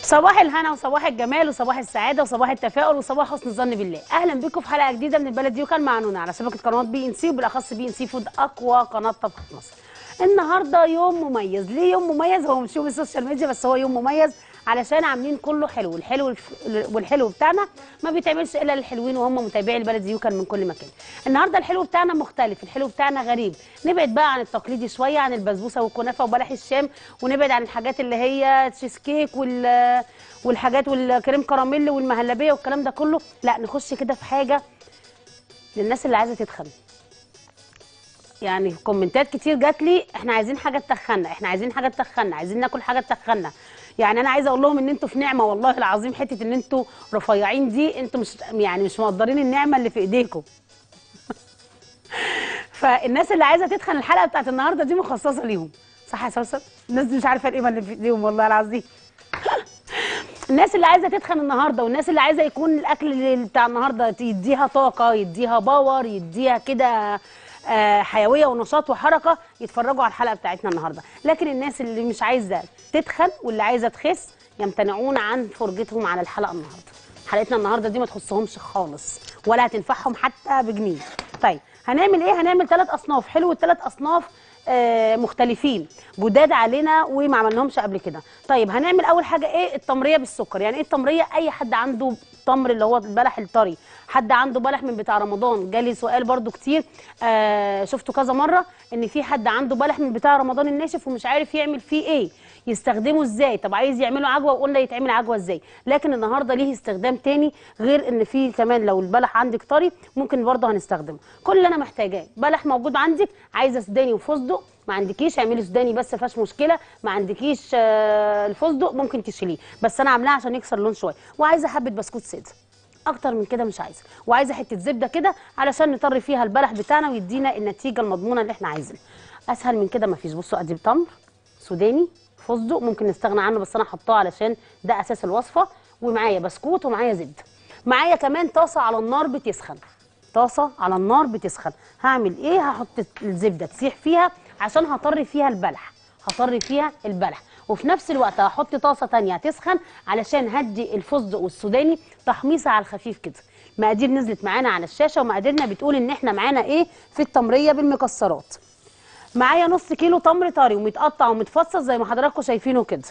صباح الهنا وصباح الجمال وصباح السعاده وصباح التفاؤل وصباح حسن الظن بالله اهلا بكم في حلقه جديده من البلد دي وكان معانا على شبكه قنوات بي ان سي وبالاخص بي ان سي فود اقوى قناه طبخ في مصر النهارده يوم مميز ليه يوم مميز هو مش يوم السوشيال ميديا بس هو يوم مميز علشان عاملين كله حلو الحلو والحلو بتاعنا ما بيتعملش الا للحلوين وهم متابعي البلد دي وكان من كل مكان النهارده الحلو بتاعنا مختلف الحلو بتاعنا غريب نبعد بقى عن التقليدي شويه عن البسبوسه والكنافه وبلح الشام ونبعد عن الحاجات اللي هي تشيز كيك وال والحاجات والكريم كراميل والمهلبيه والكلام ده كله لا نخش كده في حاجه للناس اللي عايزه تتخن يعني كومنتات كتير جات لي احنا عايزين حاجه تخنا احنا عايزين حاجه تخنا عايزين ناكل حاجه تخنا يعني انا عايزه اقول لهم ان انتوا في نعمه والله العظيم حته ان انتوا رفيعين دي انتوا مش يعني مش مقدرين النعمه اللي في ايديكم فالناس اللي عايزه تتخن الحلقه بتاعت النهارده دي مخصصه ليهم صح يا سوسن الناس دي مش عارفه القيمه اللي في ايديهم والله العظيم الناس اللي عايزه تتخن النهارده والناس اللي عايزه يكون الاكل اللي بتاع النهارده يديها طاقه يديها باور يديها كده آه، حيويه ونشاط وحركه يتفرجوا على الحلقه بتاعتنا النهارده لكن الناس اللي مش عايزه تتخن واللي عايزه تخس يمتنعون عن فرجتهم على الحلقه النهارده حلقتنا النهارده دي ما تخصهمش خالص ولا هتنفعهم حتى بجنيه طيب هنعمل ايه هنعمل ثلاث اصناف حلو الثلاث اصناف آه، مختلفين جداد علينا وما عملناهمش قبل كده طيب هنعمل اول حاجه ايه التمريه بالسكر يعني ايه التمريه اي حد عنده تمر اللي هو البلح الطري حد عنده بلح من بتاع رمضان جالي سؤال برده كتير آه شفته كذا مره ان في حد عنده بلح من بتاع رمضان الناشف ومش عارف يعمل فيه ايه يستخدمه ازاي طب عايز يعمله عجوه وقلنا يتعمل عجوه ازاي لكن النهارده ليه استخدام تاني غير ان في كمان لو البلح عندك طري ممكن برده هنستخدمه كل اللي انا محتاجاه بلح موجود عندك عايزه سوداني وفستق ما عندكيش اعملي سوداني بس فيهاش مشكله ما عندكيش آه الفستق ممكن تشيليه بس انا عاملاه عشان يكسر لون شويه وعايزه حبه بسكوت ساده اكتر من كده مش عايزه وعايزه حته زبده كده علشان نطري فيها البلح بتاعنا ويدينا النتيجه المضمونه اللي احنا عايزينها اسهل من كده مفيش بصوا ادي تمر سوداني فستق ممكن نستغنى عنه بس انا حطاه علشان ده اساس الوصفه ومعايا بسكوت ومعايا زبده معايا كمان طاسه على النار بتسخن طاسه على النار بتسخن هعمل ايه هحط الزبده تسيح فيها عشان هطري فيها البلح هطري فيها البلح وفي نفس الوقت هحط طاسه تانية تسخن علشان هدي الفستق والسوداني تحميصه على الخفيف كده مقادير نزلت معانا على الشاشه ومقاديرنا بتقول ان احنا معانا ايه في التمريه بالمكسرات معايا نص كيلو تمر طري ومتقطع ومتفصص زي ما حضراتكم شايفينه كده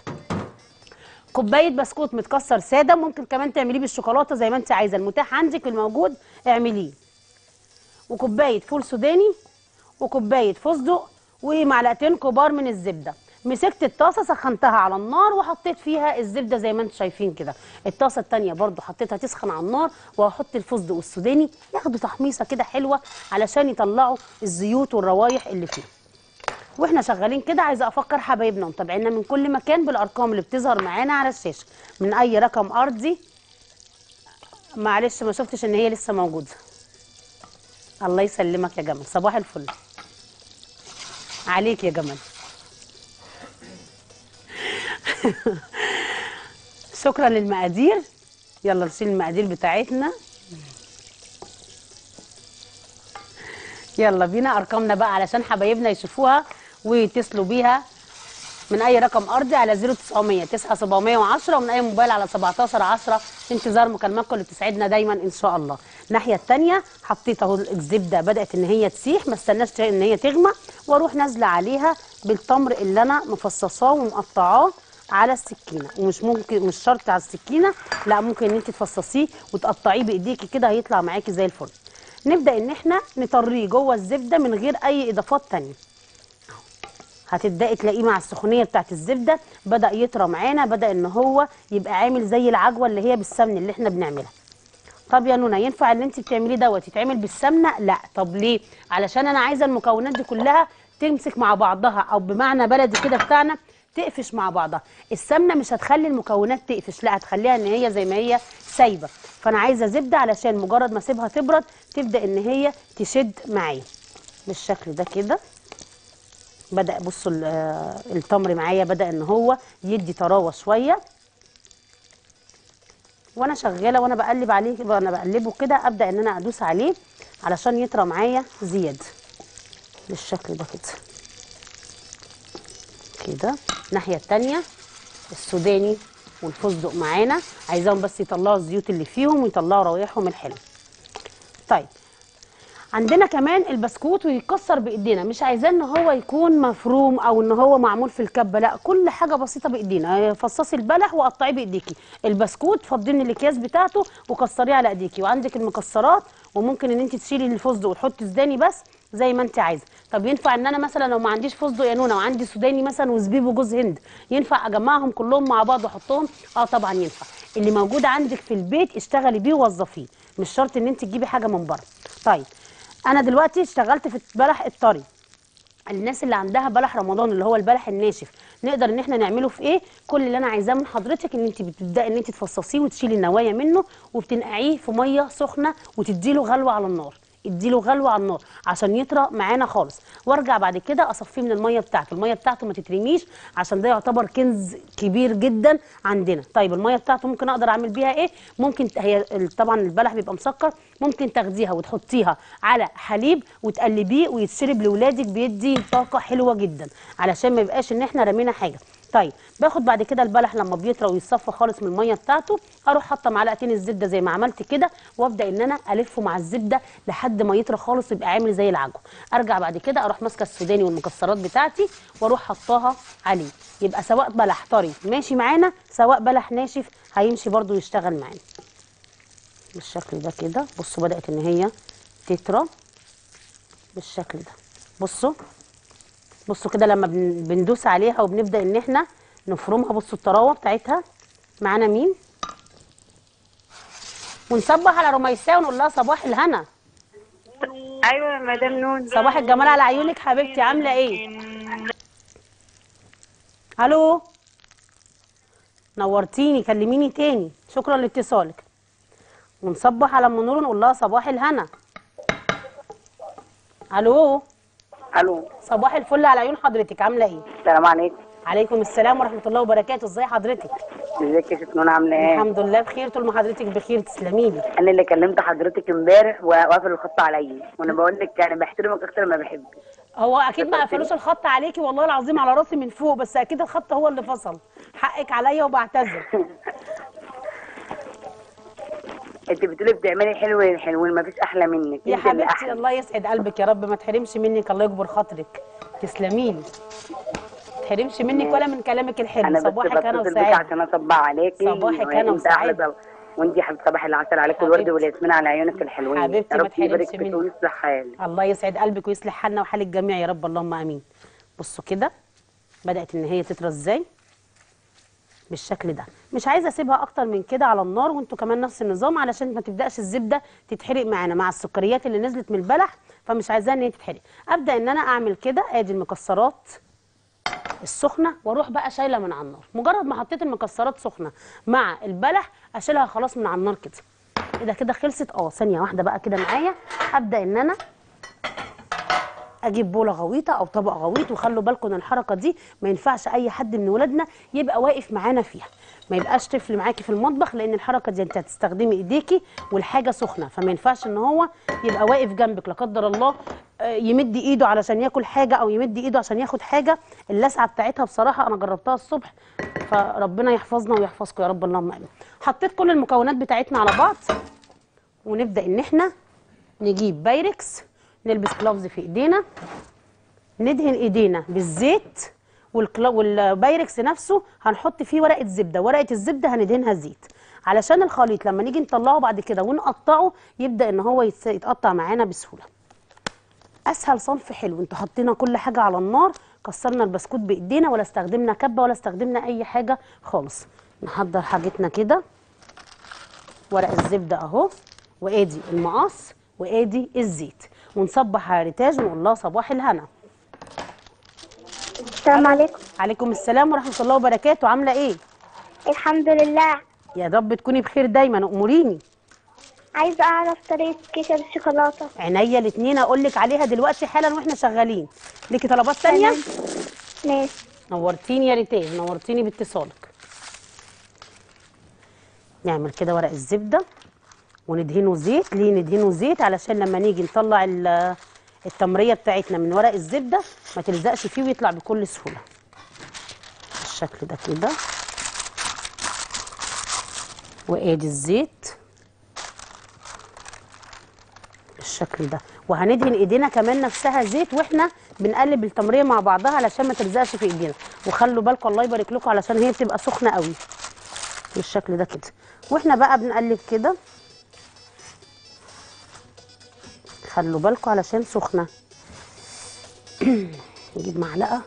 كوبايه بسكوت متكسر ساده ممكن كمان تعمليه بالشوكولاته زي ما انت عايزه المتاح عندك الموجود اعمليه وكوبايه فول سوداني وكوبايه فستق ومعلقتين كبار من الزبده مسكت الطاسه سخنتها على النار وحطيت فيها الزبده زي ما انتم شايفين كده الطاسه الثانيه برضو حطيتها تسخن على النار وهحط الفستق والسوداني ياخدوا تحميصه كده حلوه علشان يطلعوا الزيوت والروايح اللي فيه واحنا شغالين كده عايزه افكر حبايبنا ومتابعينا من كل مكان بالارقام اللي بتظهر معانا على الشاشه من اي رقم ارضي معلش ما شفتش ان هي لسه موجوده الله يسلمك يا جمال صباح الفل عليك يا جمال شكرا للمقادير يلا نشيل المقادير بتاعتنا يلا بينا ارقامنا بقى علشان حبايبنا يشوفوها ويتصلوا بيها من اي رقم ارضي على 0900 9710 ومن اي موبايل على 17 10 انتظار مكالماتكم اللي بتسعدنا دايما ان شاء الله الناحيه الثانيه حطيت اهو الزبده بدات ان هي تسيح ما استناش ان هي تغمى واروح نازله عليها بالتمر اللي انا مفصصاه ومقطعاه على السكينه ومش ممكن مش شرط على السكينه لا ممكن ان انت تفصصيه وتقطعيه بايديكي كده هيطلع معاكي زي الفل نبدا ان احنا نطريه جوه الزبده من غير اي اضافات تانية هتبداي تلاقيه مع السخونيه بتاعت الزبده بدا يطرى معانا بدا ان هو يبقى عامل زي العجوه اللي هي بالسمن اللي احنا بنعملها طب يا نونا ينفع اللي انت بتعمليه دوت يتعمل بالسمنه لا طب ليه علشان انا عايزه المكونات دي كلها تمسك مع بعضها او بمعنى بلدي كده بتاعنا تقفش مع بعضها السمنه مش هتخلي المكونات تقفش لا هتخليها ان هي زي ما هي سايبه فانا عايزه زبده علشان مجرد ما اسيبها تبرد تبدا ان هي تشد معايا بالشكل ده كده بدا بصوا التمر معايا بدا ان هو يدي طراوه شويه وانا شغاله وانا بقلب عليه وانا بقلبه كده ابدا ان انا ادوس عليه علشان يطرى معايا زياده بالشكل ده كده كده الناحيه التانيه السوداني والفستق معانا عايزاهم بس يطلعوا الزيوت اللي فيهم ويطلعوا روايحهم الحلوه طيب عندنا كمان البسكوت ويتكسر بايدينا مش عايزاه ان هو يكون مفروم او ان هو معمول في الكبه لا كل حاجه بسيطه بايدينا فصصي البلح وقطعيه بايديكي البسكوت فضيني الاكياس بتاعته وكسريه على ايديكي وعندك المكسرات وممكن ان انت تشيلي الفستق وتحطي سوداني بس زي ما انت عايزه طب ينفع ان انا مثلا لو ما عنديش فستق يا نونه وعندي سوداني مثلا وزبيب وجوز هند ينفع اجمعهم كلهم مع بعض واحطهم اه طبعا ينفع اللي موجود عندك في البيت اشتغلي بيه ووظفيه مش شرط ان انت تجيبي حاجه من بره طيب انا دلوقتي اشتغلت في البلح الطري الناس اللي عندها بلح رمضان اللي هو البلح الناشف نقدر ان احنا نعمله في ايه كل اللي انا عايزاه من حضرتك ان انت بتبداي ان انت تفصصيه وتشيلي النوايا منه وبتنقعيه في ميه سخنه وتديله غلوه على النار اديله غلوه على النار عشان يطرى معانا خالص وارجع بعد كده اصفيه من الميه بتاعته الميه بتاعته ما تترميش عشان ده يعتبر كنز كبير جدا عندنا طيب الميه بتاعته ممكن اقدر اعمل بيها ايه ممكن ت- هي ال- طبعا البلح بيبقى مسكر ممكن تاخديها وتحطيها على حليب وتقلبيه ويتشرب لاولادك بيدي طاقه حلوه جدا علشان ما يبقاش ان احنا رمينا حاجه طيب باخد بعد كده البلح لما بيطرى ويتصفى خالص من الميه بتاعته اروح حاطه معلقتين الزبده زي ما عملت كده وابدا ان انا الفه مع الزبده لحد ما يطرى خالص يبقى عامل زي العجوه ارجع بعد كده اروح ماسكه السوداني والمكسرات بتاعتي واروح حطاها عليه يبقى سواء بلح طري ماشي معانا سواء بلح ناشف هيمشي برده يشتغل معانا بالشكل ده كده بصوا بدات ان هي تطرى بالشكل ده بصوا بصوا كده لما بن- بندوس عليها وبنبدا ان احنا نفرمها بصوا الطراوه بتاعتها معانا مين ونصبح على رميساء ونقول لها صباح الهنا ايوه يا مدام نون صباح الجمال على عيونك حبيبتي عامله ايه الو نورتيني كلميني تاني شكرا لاتصالك ونصبح على ام نور ونقول لها صباح الهنا الو الو صباح الفل على عيون حضرتك عامله ايه السلام عليكم عليكم السلام ورحمه الله وبركاته ازي حضرتك ازيك يا ست نون عامله ايه الحمد لله بخير طول ما حضرتك بخير تسلمي لي انا اللي كلمت حضرتك امبارح وقافل الخط عليا وانا بقول لك انا بحترمك اكتر ما بحبك هو اكيد ما قفلوش الخط عليكي والله العظيم على راسي من فوق بس اكيد الخط هو اللي فصل حقك عليا وبعتذر انت بتقولي بتعملي حلوين حلوين ما فيش احلى منك يا انت اللي حبيبتي احلى الله يسعد قلبك يا رب ما تحرمش منك الله يكبر خاطرك تسلمي لي ما تحرمش منك ولا من كلامك الحلو انا بس صباحك انا بتصل بك وسعادة عشان اصبح عليكي صباحك وانت أنا وسعادة. أحلى صب- وانت يا حبيبه صباح العسل عليك الورد حبيبتي. والياسمين على عيونك الحلوين حبيبتي يا ما رب يبارك تحرمش فيك منك. ويصلح حالك الله يسعد قلبك ويصلح حالنا وحال الجميع يا رب اللهم امين بصوا كده بدات ان هي تطرى ازاي بالشكل ده مش عايزه اسيبها اكتر من كده على النار وانتوا كمان نفس النظام علشان ما تبداش الزبده تتحرق معانا مع السكريات اللي نزلت من البلح فمش عايزاها ان هي تتحرق ابدا ان انا اعمل كده ادي المكسرات السخنه واروح بقى شايله من على النار مجرد ما حطيت المكسرات سخنه مع البلح اشيلها خلاص من على النار كده كده كده خلصت اه ثانيه واحده بقى كده معايا ابدا ان انا اجيب بوله غويطه او طبق غويط وخلوا بالكم ان الحركه دي ما ينفعش اي حد من ولادنا يبقى واقف معانا فيها ما يبقاش طفل معاكي في المطبخ لان الحركه دي انت هتستخدمي ايديكي والحاجه سخنه فما ينفعش ان هو يبقى واقف جنبك لا قدر الله آه، يمد ايده علشان ياكل حاجه او يمد ايده عشان ياخد حاجه اللسعه بتاعتها بصراحه انا جربتها الصبح فربنا يحفظنا ويحفظكم يا رب اللهم امين حطيت كل المكونات بتاعتنا على بعض ونبدا ان احنا نجيب بايركس نلبس جلافز في ايدينا ندهن ايدينا بالزيت والكلا- والبايركس نفسه هنحط فيه ورقه زبده ورقه الزبده هندهنها زيت علشان الخليط لما نيجي نطلعه بعد كده ونقطعه يبدا ان هو يتس- يتقطع معانا بسهوله اسهل صنف حلو انتوا حطينا كل حاجه على النار كسرنا البسكوت بايدينا ولا استخدمنا كبه ولا استخدمنا اي حاجه خالص نحضر حاجتنا كده ورق الزبده اهو وادي المقص وادي الزيت ونصبح على ريتاج ونقول لها صباح الهنا السلام عليكم عليكم السلام ورحمه الله وبركاته عامله ايه الحمد لله يا رب تكوني بخير دايما اموريني عايزة أعرف طريقة كيكة بالشوكولاتة عينيا الاثنين اقول لك عليها دلوقتي حالا واحنا شغالين ليكي طلبات تانية ماشي نورتيني يا ريتاج نورتيني باتصالك نعمل كده ورق الزبده وندهنه زيت ليه ندهنه زيت علشان لما نيجي نطلع ال- التمريه بتاعتنا من ورق الزبده ما تلزقش فيه ويطلع بكل سهوله بالشكل ده كده وادي الزيت بالشكل ده وهندهن ايدينا كمان نفسها زيت واحنا بنقلب التمريه مع بعضها علشان ما تلزقش في ايدينا وخلوا بالكم الله يبارك لكم علشان هي بتبقى سخنه قوي بالشكل ده كده واحنا بقى بنقلب كده خلوا بالكم علشان سخنه نجيب معلقه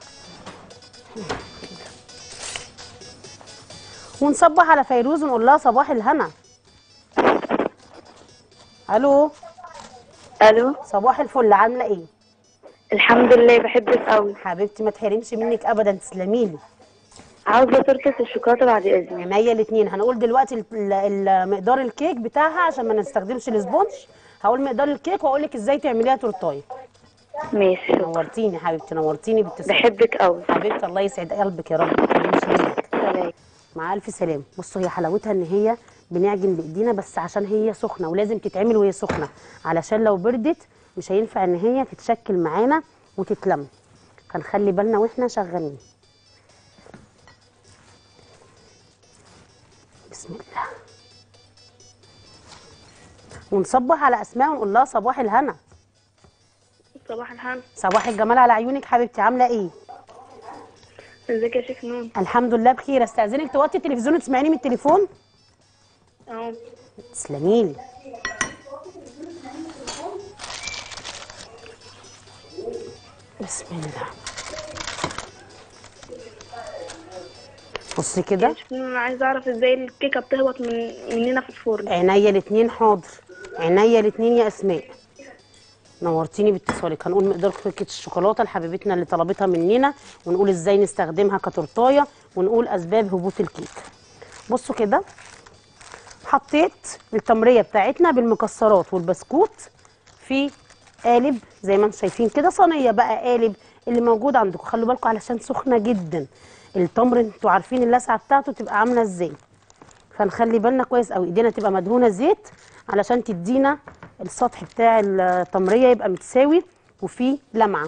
ونصبح على فيروز ونقول لها صباح الهنا الو الو صباح الفل عامله ايه الحمد لله بحبك قوي حبيبتي ما تحرمش منك ابدا تسلمي لي عاوزه تورته الشوكولاته بعد اذنك عينيا الاثنين هنقول دلوقتي ال- ال- ال- مقدار الكيك بتاعها عشان ما نستخدمش الاسبونج هقول مقدار الكيك واقول لك ازاي تعمليها تورتايه ماشي نورتيني حبيبتي نورتيني باتصال بحبك قوي حبيبتي الله يسعد قلبك يا رب ما تحرمش منك سلام مع الف سلام بصوا هي حلاوتها ان هي بنعجن بايدينا بس عشان هي سخنه ولازم تتعمل وهي سخنه علشان لو بردت مش هينفع ان هي تتشكل معانا وتتلم فنخلي بالنا واحنا شغالين بسم الله ونصبح على اسماء ونقول لها صباح الهنا صباح الحمد صباح الجمال على عيونك حبيبتي عامله ايه ازيك يا شيخ نون الحمد لله بخير استاذنك توطي التلفزيون وتسمعيني من التليفون اهو تسلمي لي بسم الله بصي كده يا شيخ نون انا عايزه اعرف ازاي الكيكه بتهبط من مننا في الفرن عينيا الاتنين حاضر عينيا الاتنين يا اسماء نورتيني باتصالك هنقول مقدار كيكه الشوكولاته لحبيبتنا اللي طلبتها مننا ونقول ازاي نستخدمها كتورتايه ونقول اسباب هبوط الكيك بصوا كده حطيت التمريه بتاعتنا بالمكسرات والبسكوت في قالب زي ما انتم شايفين كده صينيه بقى قالب اللي موجود عندكم خلوا بالكم علشان سخنه جدا التمر انتوا عارفين اللسعه بتاعته تبقى عامله ازاي فنخلي بالنا كويس قوي ايدينا تبقى مدهونه زيت علشان تدينا السطح بتاع التمريه يبقى متساوي وفيه لمعه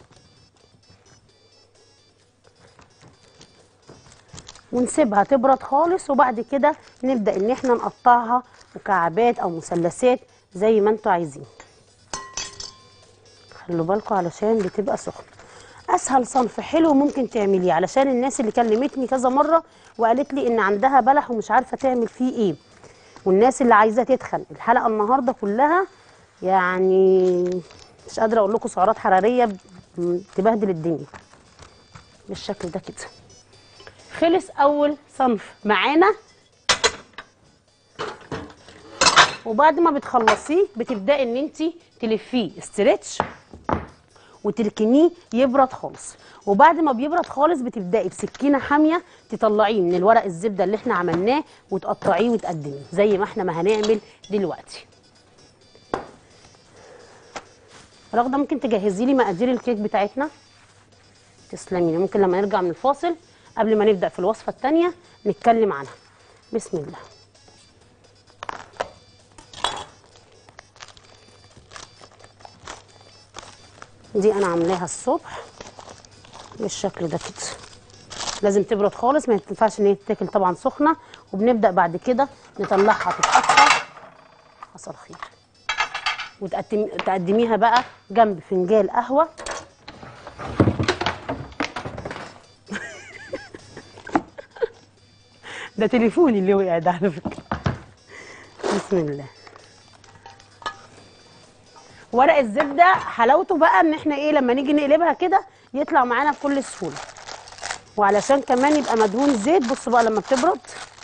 ونسيبها تبرد خالص وبعد كده نبدا ان احنا نقطعها مكعبات او مثلثات زي ما انتوا عايزين خلوا بالكم علشان بتبقى سخنه اسهل صنف حلو ممكن تعمليه علشان الناس اللي كلمتني كذا مره وقالت لي ان عندها بلح ومش عارفه تعمل فيه ايه والناس اللي عايزه تتخن الحلقه النهارده كلها يعني مش قادره اقول لكم سعرات حراريه ب- تبهدل الدنيا بالشكل ده كده خلص اول صنف معانا وبعد ما بتخلصيه بتبداي ان انت تلفيه استرتش وتركنيه يبرد خالص وبعد ما بيبرد خالص بتبداي بسكينه حاميه تطلعيه من الورق الزبده اللي احنا عملناه وتقطعيه وتقدميه زي ما احنا ما هنعمل دلوقتي رغده ممكن تجهزي لي مقادير الكيك بتاعتنا تسلمي لي ممكن لما نرجع من الفاصل قبل ما نبدا في الوصفه الثانيه نتكلم عنها بسم الله دي انا عاملاها الصبح بالشكل ده كده لازم تبرد خالص ما ينفعش ان هي تتاكل طبعا سخنه وبنبدا بعد كده نطلعها تتقطع حصل خير وتقدميها بقى جنب فنجان قهوه ده تليفوني اللي وقع ده على فكره بسم الله ورق الزبده حلاوته بقى ان احنا ايه لما نيجي نقلبها كده يطلع معانا بكل سهوله وعلشان كمان يبقى مدهون زيت بصوا بقى لما بتبرد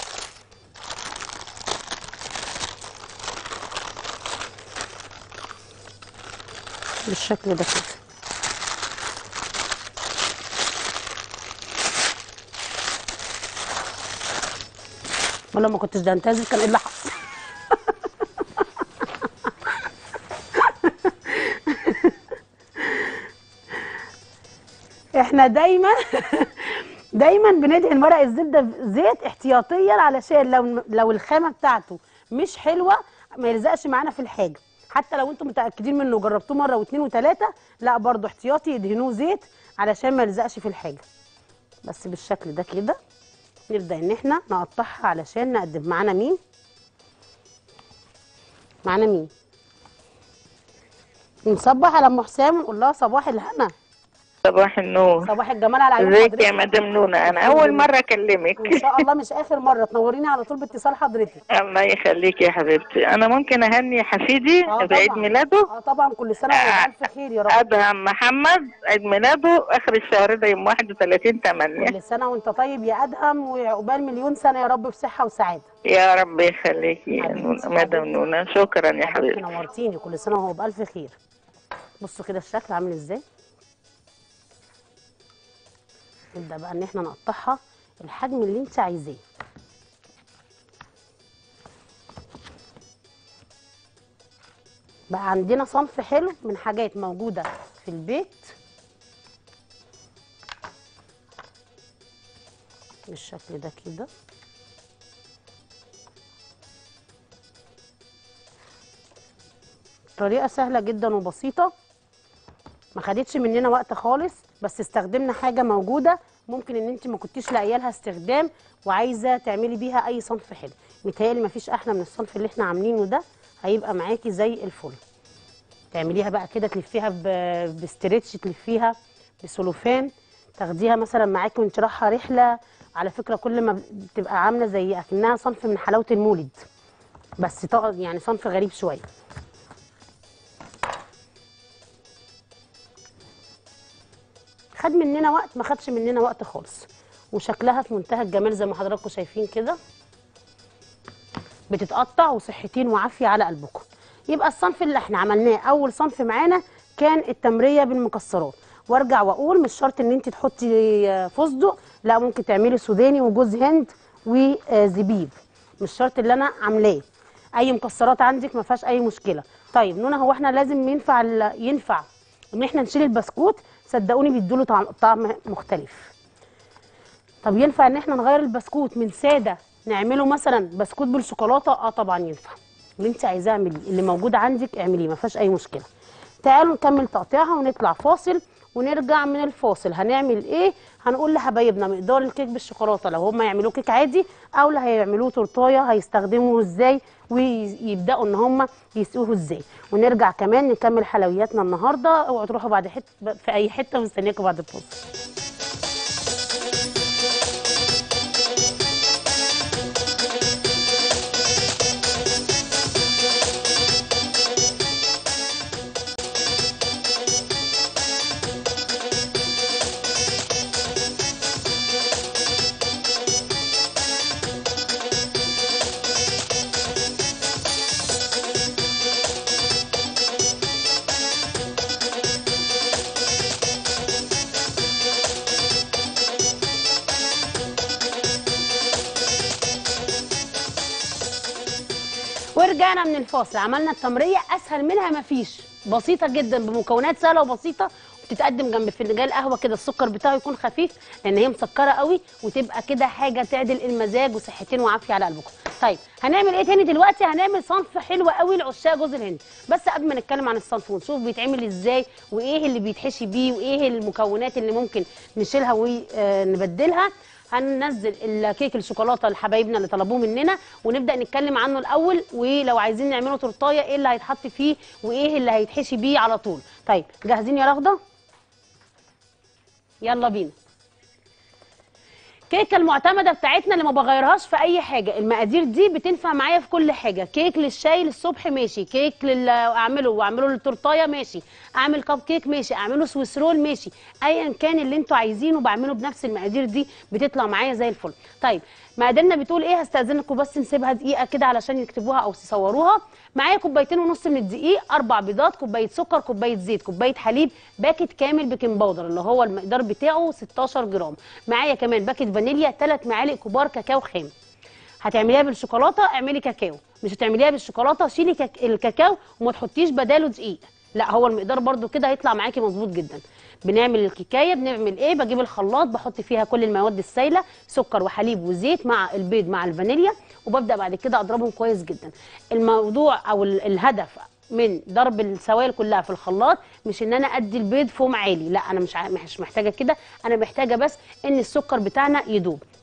بالشكل ده كده ولا ما كنتش دهنتها كان ايه اللي حصل احنا دايما دايما بندهن ورق الزبده زيت احتياطيا علشان لو لو الخامه بتاعته مش حلوه ما يلزقش معانا في الحاجه حتى لو انتم متاكدين منه وجربتوه مره واثنين وثلاثه لا برضو احتياطي يدهنوه زيت علشان ما يلزقش في الحاجه بس بالشكل ده كده نبدا ان احنا نقطعها علشان نقدم معانا مين معانا مين نصبح على ام حسام ونقول لها صباح الهنا صباح النور صباح الجمال على عيون ازيك يا حضرتك مدام نونا انا الحمد اول لله. مره اكلمك ان شاء الله مش اخر مره تنوريني على طول باتصال حضرتك الله يخليك يا حبيبتي انا ممكن اهني حفيدي آه بعيد طبعاً. ميلاده اه طبعا كل سنه وانت بالف خير يا رب ادهم محمد عيد ميلاده اخر الشهر ده يوم 31 8 كل سنه وانت طيب يا ادهم وعقبال مليون سنه يا رب بصحه وسعاده يا رب يخليكي يا حبيبتي، نونا مدام حبيبتي. نونا شكرا يا حضرتك حبيبتي نورتيني كل سنه وهو بالف خير بصوا كده الشكل عامل ازاي نبدا بقى ان احنا نقطعها الحجم اللي انت عايزاه بقى عندنا صنف حلو من حاجات موجوده في البيت بالشكل ده كده طريقه سهله جدا وبسيطه ما خدتش مننا وقت خالص بس استخدمنا حاجه موجوده ممكن ان انت ما كنتيش لاقيه لها استخدام وعايزه تعملي بيها اي صنف حلو متهيألي ما فيش احلى من الصنف اللي احنا عاملينه ده هيبقى معاكي زي الفل تعمليها بقى كده تلفيها ب- باسترتش تلفيها بسلوفان تاخديها مثلا معاكي وانت رايحه رحله على فكره كل ما بتبقى عامله زي اكنها صنف من حلاوه المولد بس طا- يعني صنف غريب شويه خد مننا وقت ما خدش مننا وقت خالص وشكلها في منتهى الجمال زي ما حضراتكم شايفين كده بتتقطع وصحتين وعافيه على قلبكم يبقى الصنف اللي احنا عملناه اول صنف معانا كان التمريه بالمكسرات وارجع واقول مش شرط ان انت تحطي آه، فستق لا ممكن تعملي سوداني وجوز هند وزبيب مش شرط اللي انا عاملاه اي مكسرات عندك ما فيهاش اي مشكله طيب نونا هو احنا لازم ينفع ال- ينفع ان احنا نشيل البسكوت صدقوني بيدوله طعم, طعم مختلف طب ينفع ان احنا نغير البسكوت من ساده نعمله مثلا بسكوت بالشوكولاته اه طبعا ينفع اللي انت عايزاه اعمليه اللي موجود عندك اعمليه ما فيهاش اي مشكله تعالوا نكمل تقطيعها ونطلع فاصل ونرجع من الفاصل هنعمل ايه هنقول لحبايبنا مقدار الكيك بالشوكولاته لو هم يعملوه كيك عادي او اللي هيعملوه تورتايه هيستخدموه ازاي ويبداوا ان هم يسقوه ازاي ونرجع كمان نكمل حلوياتنا النهارده اوعوا تروحوا بعد حته في اي حته مستنياكم بعد الفاصل ورجعنا من الفاصل عملنا التمريه اسهل منها مفيش بسيطه جدا بمكونات سهله وبسيطه وبتتقدم جنب فنجان قهوه كده السكر بتاعه يكون خفيف لان هي مسكره قوي وتبقى كده حاجه تعدل المزاج وصحتين وعافيه على قلبكم طيب هنعمل ايه تاني دلوقتي هنعمل صنف حلو قوي لعشاق جوز الهند بس قبل ما نتكلم عن الصنف ونشوف بيتعمل ازاي وايه اللي بيتحشي بيه وايه المكونات اللي ممكن نشيلها ونبدلها هننزل الكيك الشوكولاته لحبايبنا اللي طلبوه مننا ونبدا نتكلم عنه الاول ولو عايزين نعمله تورتايه ايه اللي هيتحط فيه وايه اللي هيتحشي بيه على طول طيب جاهزين يا رغده يلا بينا كيكه المعتمده بتاعتنا اللي ما بغيرهاش في اي حاجه المقادير دي بتنفع معايا في كل حاجه كيك للشاي للصبح ماشي كيك لل... اعمله واعمله للتورتايه ماشي اعمل كب كيك ماشي اعمله سويس رول ماشي ايا كان اللي انتوا عايزينه بعمله بنفس المقادير دي بتطلع معايا زي الفل طيب مقاديرنا بتقول ايه هستاذنكم بس نسيبها دقيقه كده علشان يكتبوها او تصوروها معايا كوبايتين ونص من الدقيق اربع بيضات كوبايه سكر كوبايه زيت كوبايه حليب باكت كامل بيكنج باودر اللي هو المقدار بتاعه 16 جرام معايا كمان باكت فانيليا 3 معالق كبار كاكاو خام هتعمليها بالشوكولاته اعملي كاكاو مش هتعمليها بالشوكولاته شيلي كاك... الكاكاو وما تحطيش بداله دقيق لا هو المقدار برده كده هيطلع معاكي مظبوط جدا بنعمل الكيكايه بنعمل ايه بجيب الخلاط بحط فيها كل المواد السائله سكر وحليب وزيت مع البيض مع الفانيليا وببدا بعد كده اضربهم كويس جدا الموضوع او ال- الهدف من ضرب السوائل كلها في الخلاط مش ان انا ادي البيض فوم عالي لا انا مش ع- مش محتاجه كده انا محتاجه بس ان السكر بتاعنا يدوب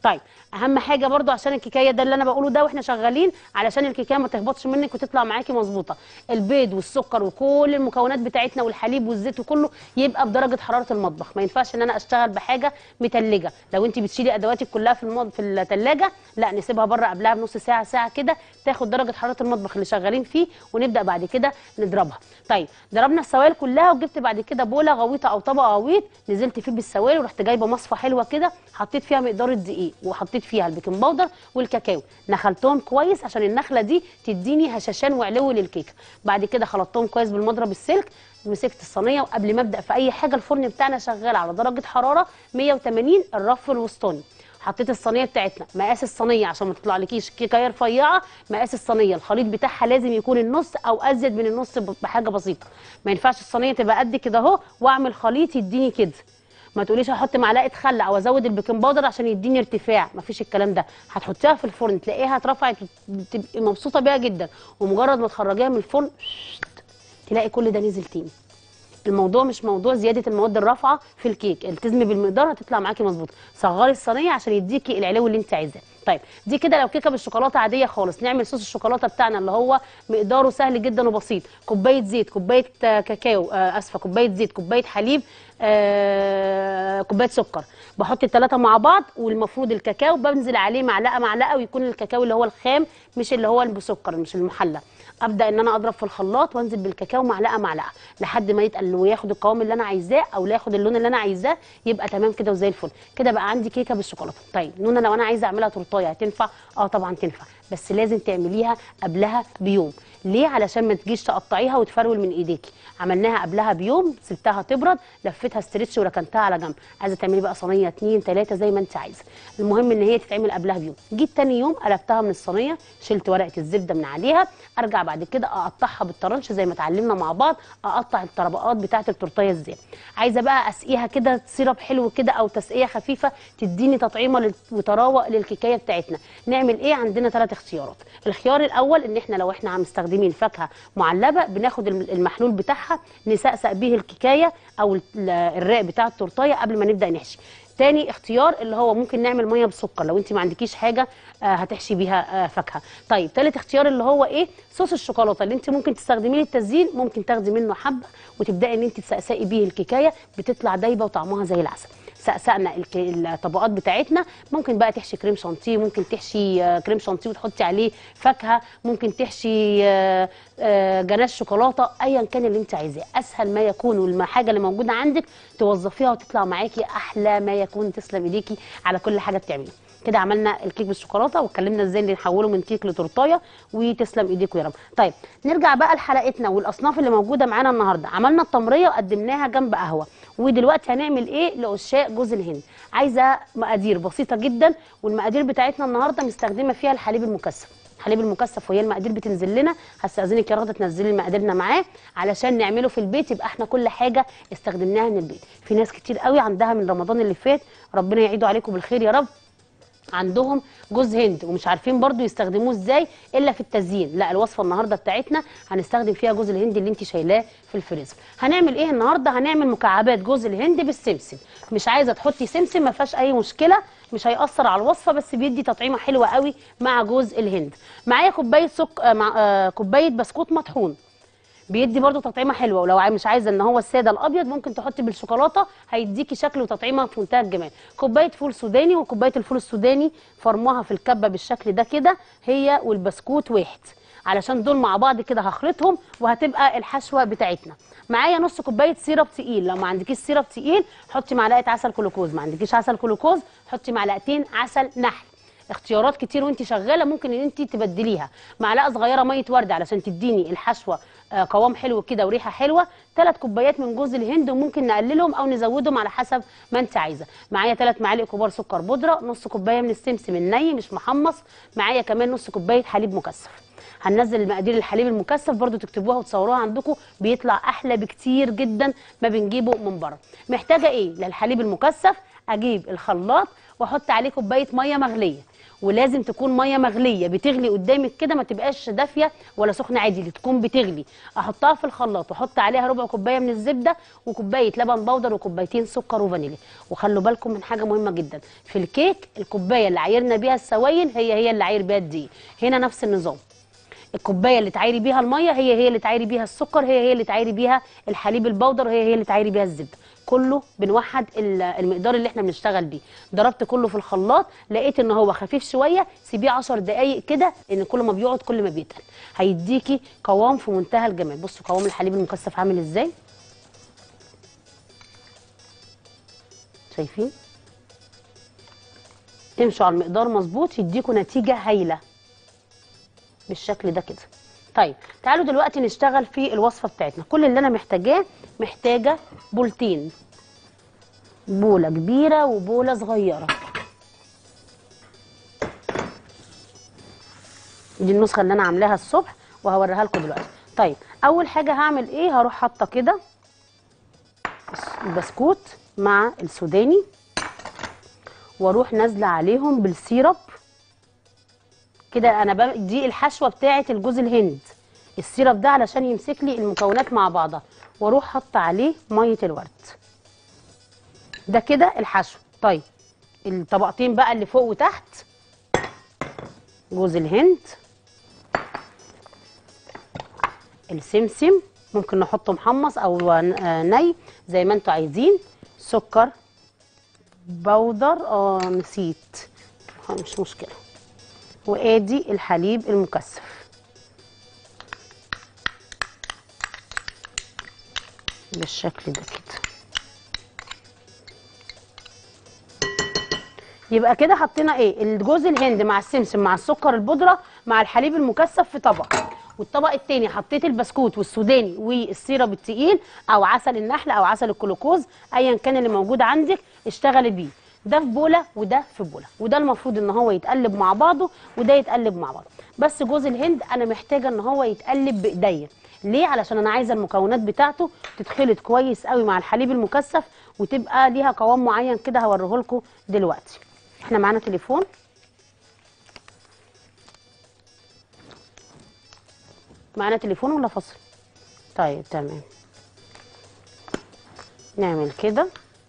طيب اهم حاجه برضو عشان الكيكايه ده اللي انا بقوله ده واحنا شغالين علشان الكيكايه ما تهبطش منك وتطلع معاكي مظبوطه البيض والسكر وكل المكونات بتاعتنا والحليب والزيت وكله يبقى بدرجه حراره المطبخ ما ينفعش ان انا اشتغل بحاجه متلجه لو انت بتشيلي ادواتك كلها في المض... في الثلاجه لا نسيبها بره قبلها بنص ساعه ساعه كده تاخد درجه حراره المطبخ اللي شغالين فيه ونبدا بعد كده نضربها طيب ضربنا السوائل كلها وجبت بعد كده بوله غويطه او طبق غويط نزلت فيه بالسوائل ورحت جايبه مصفى حلوه كده حطيت فيها مقدار الدقيق وحطيت فيها البيكنج باودر والكاكاو نخلتهم كويس عشان النخله دي تديني هشاشان وعلو للكيكه بعد كده خلطتهم كويس بالمضرب السلك مسكت الصينيه وقبل ما ابدا في اي حاجه الفرن بتاعنا شغال على درجه حراره 180 الرف الوسطاني حطيت الصينيه بتاعتنا مقاس الصينيه عشان ما تطلعلكيش كيكه رفيعه مقاس الصينيه الخليط بتاعها لازم يكون النص او ازيد من النص بحاجه بسيطه ما ينفعش الصينيه تبقى قد كده اهو واعمل خليط يديني كده ما تقوليش هحط معلقه خل او ازود البيكنج باودر عشان يديني ارتفاع مفيش الكلام ده هتحطيها في الفرن تلاقيها اترفعت وتبقي مبسوطه بيها جدا ومجرد ما تخرجيها من الفرن تلاقي كل ده نزل تاني الموضوع مش موضوع زياده المواد الرافعه في الكيك التزمي بالمقدار هتطلع معاكي مظبوطه صغري الصينيه عشان يديكي العلو اللي انت عايزاه طيب دي كده لو كيكه بالشوكولاته عاديه خالص نعمل صوص الشوكولاته بتاعنا اللي هو مقداره سهل جدا وبسيط كوبايه زيت كوبايه آه، كاكاو آه، اسفه كوبايه زيت كوبايه حليب آه، كوبايه سكر بحط الثلاثه مع بعض والمفروض الكاكاو بنزل عليه معلقه معلقه ويكون الكاكاو اللي هو الخام مش اللي هو اللي بسكر مش المحلى ابدا ان انا اضرب في الخلاط وانزل بالكاكاو معلقه معلقه لحد ما يتقل وياخد القوام اللي انا عايزاه او ياخد اللون اللي انا عايزاه يبقى تمام كده وزي الفل كده بقى عندي كيكه بالشوكولاته طيب نونا لو انا عايزه اعملها تورتايه هتنفع اه طبعا تنفع بس لازم تعمليها قبلها بيوم ليه علشان ما تجيش تقطعيها وتفرول من ايديكي عملناها قبلها بيوم سبتها تبرد لفيتها استرتش وركنتها على جنب عايزه تعملي بقى صينيه اتنين تلاته زي ما انت عايزه المهم ان هي تتعمل قبلها بيوم جيت تاني يوم قلبتها من الصينيه شلت ورقه الزبده من عليها ارجع بعد كده اقطعها بالطرنش زي ما اتعلمنا مع بعض اقطع الطبقات بتاعه التورتيه ازاي عايزه بقى اسقيها كده سيرب حلو كده او تسقيه خفيفه تديني تطعيمه لل- وطراوه للكيكايه بتاعتنا نعمل ايه عندنا ثلاث اختيارات الخيار الاول ان احنا لو احنا مستخدمين فاكهه معلبه بناخد الم- المحلول بتاعها نسقسق بيه الكيكايه او ال- الراق بتاع التورتيه قبل ما نبدا نحشي تاني اختيار اللي هو ممكن نعمل ميه بسكر لو انت ما عندكيش حاجه آه، هتحشي بيها آه، فاكهه طيب تالت اختيار اللي هو ايه صوص الشوكولاته اللي انت ممكن تستخدميه للتزيين ممكن تاخدي منه حبه وتبداي ان انت تسقسقي بيه الكيكايه بتطلع دايبه وطعمها زي العسل سقسقنا الك- الطبقات بتاعتنا ممكن بقى تحشي كريم شانتيه ممكن تحشي آه، كريم شانتيه وتحطي عليه فاكهه ممكن تحشي آه، آه، جناش شوكولاته ايا كان اللي انت عايزاه اسهل ما يكون والحاجه اللي موجوده عندك توظفيها وتطلع معاكي احلى ما يكون تسلم ايديكي على كل حاجه بتعمليها كده عملنا الكيك بالشوكولاته واتكلمنا ازاي اللي نحوله من كيك لتورتايه وتسلم ايديكم يا رب طيب نرجع بقى لحلقتنا والاصناف اللي موجوده معانا النهارده عملنا التمريه وقدمناها جنب قهوه ودلوقتي هنعمل ايه لعشاق جوز الهند عايزه مقادير بسيطه جدا والمقادير بتاعتنا النهارده مستخدمه فيها الحليب المكثف الحليب المكثف وهي المقادير بتنزل لنا هستاذنك يا رغده تنزلي مقاديرنا معاه علشان نعمله في البيت يبقى احنا كل حاجه استخدمناها من البيت في ناس كتير قوي عندها من رمضان اللي فات ربنا يعيده عليكم بالخير يا رب عندهم جوز هند ومش عارفين برضو يستخدموه ازاي الا في التزيين لا الوصفه النهارده بتاعتنا هنستخدم فيها جوز الهند اللي انت شايلاه في الفريزر هنعمل ايه النهارده هنعمل مكعبات جوز الهند بالسمسم مش عايزه تحطي سمسم ما فيهاش اي مشكله مش هيأثر على الوصفه بس بيدي تطعيمه حلوه قوي مع جوز الهند معايا كوبايه سك آه، مع آه، كوبايه بسكوت مطحون بيدي برضو تطعيمه حلوه ولو عاي- مش عايزه ان هو الساده الابيض ممكن تحطي بالشوكولاته هيديكي شكل وتطعيمه في منتهى الجمال كوبايه فول سوداني وكوبايه الفول السوداني فرموها في الكبه بالشكل ده كده هي والبسكوت واحد علشان دول مع بعض كده هخلطهم وهتبقى الحشوه بتاعتنا معايا نص كوبايه سيرب تقيل لو ما عندكيش سيرب تقيل حطي معلقه عسل كلوكوز ما عندكيش عسل كلوكوز حطي معلقتين عسل نحل اختيارات كتير وانت شغاله ممكن ان انت تبدليها معلقه صغيره ميه ورد علشان تديني الحشوه آه، قوام حلو كده وريحه حلوه ثلاث كوبايات من جوز الهند وممكن نقللهم او نزودهم على حسب ما انت عايزه معايا ثلاث معالق كبار سكر بودره نص كوبايه من السمسم الني مش محمص معايا كمان نص كوبايه حليب مكثف هننزل مقادير الحليب المكثف برضو تكتبوها وتصوروها عندكم بيطلع احلى بكتير جدا ما بنجيبه من بره محتاجه ايه للحليب المكثف اجيب الخلاط واحط عليه كوبايه ميه مغليه ولازم تكون ميه مغليه بتغلي قدامك كده ما تبقاش دافيه ولا سخنه عادي اللي تكون بتغلي احطها في الخلاط واحط عليها ربع كوبايه من الزبده وكوبايه لبن بودر وكوبايتين سكر وفانيليا وخلوا بالكم من حاجه مهمه جدا في الكيك الكوبايه اللي عايرنا بيها السوائل هي هي اللي عاير بيها الدقيق هنا نفس النظام الكوبايه اللي تعايري بيها الميه هي هي اللي تعايري بيها السكر هي هي اللي تعايري بيها الحليب البودر هي هي اللي تعايري بيها الزبده كله بنوحد ال- المقدار اللي احنا بنشتغل بيه ضربت كله في الخلاط لقيت ان هو خفيف شويه سيبيه 10 دقائق كده ان كل ما بيقعد كل ما بيتقل هيديكي قوام في منتهى الجمال بصوا قوام الحليب المكثف عامل ازاي شايفين تمشوا على المقدار مظبوط يديكوا نتيجه هايله بالشكل ده كده طيب تعالوا دلوقتي نشتغل في الوصفه بتاعتنا كل اللي انا محتاجاه محتاجه بولتين بوله كبيره وبوله صغيره دي النسخه اللي انا عاملاها الصبح وهوريها لكم دلوقتي طيب اول حاجه هعمل ايه هروح حاطه كده البسكوت مع السوداني واروح نازله عليهم بالسيرب كده انا ب- دي الحشوه بتاعه الجوز الهند السيرب ده علشان يمسك لي المكونات مع بعضها واروح حاطه عليه ميه الورد ده كده الحشو طيب الطبقتين بقى اللي فوق وتحت جوز الهند السمسم ممكن نحطه محمص او آه، ني زي ما انتوا عايزين سكر بودر اه نسيت آه، مش مشكله وادي الحليب المكثف بالشكل ده كده يبقى كده حطينا ايه الجوز الهند مع السمسم مع السكر البودره مع الحليب المكثف في طبق والطبق التاني حطيت البسكوت والسوداني والسيرب التقيل او عسل النحل او عسل الكلوكوز ايا كان اللي موجود عندك اشتغلي بيه ده في بوله وده في بوله وده المفروض ان هو يتقلب مع بعضه وده يتقلب مع بعضه بس جوز الهند انا محتاجه ان هو يتقلب بايديا ليه علشان انا عايزه المكونات بتاعته تتخلط كويس قوي مع الحليب المكثف وتبقى ليها قوام معين كده هوريه لكم دلوقتي احنا معانا تليفون معانا تليفون ولا فصل طيب تمام نعمل كده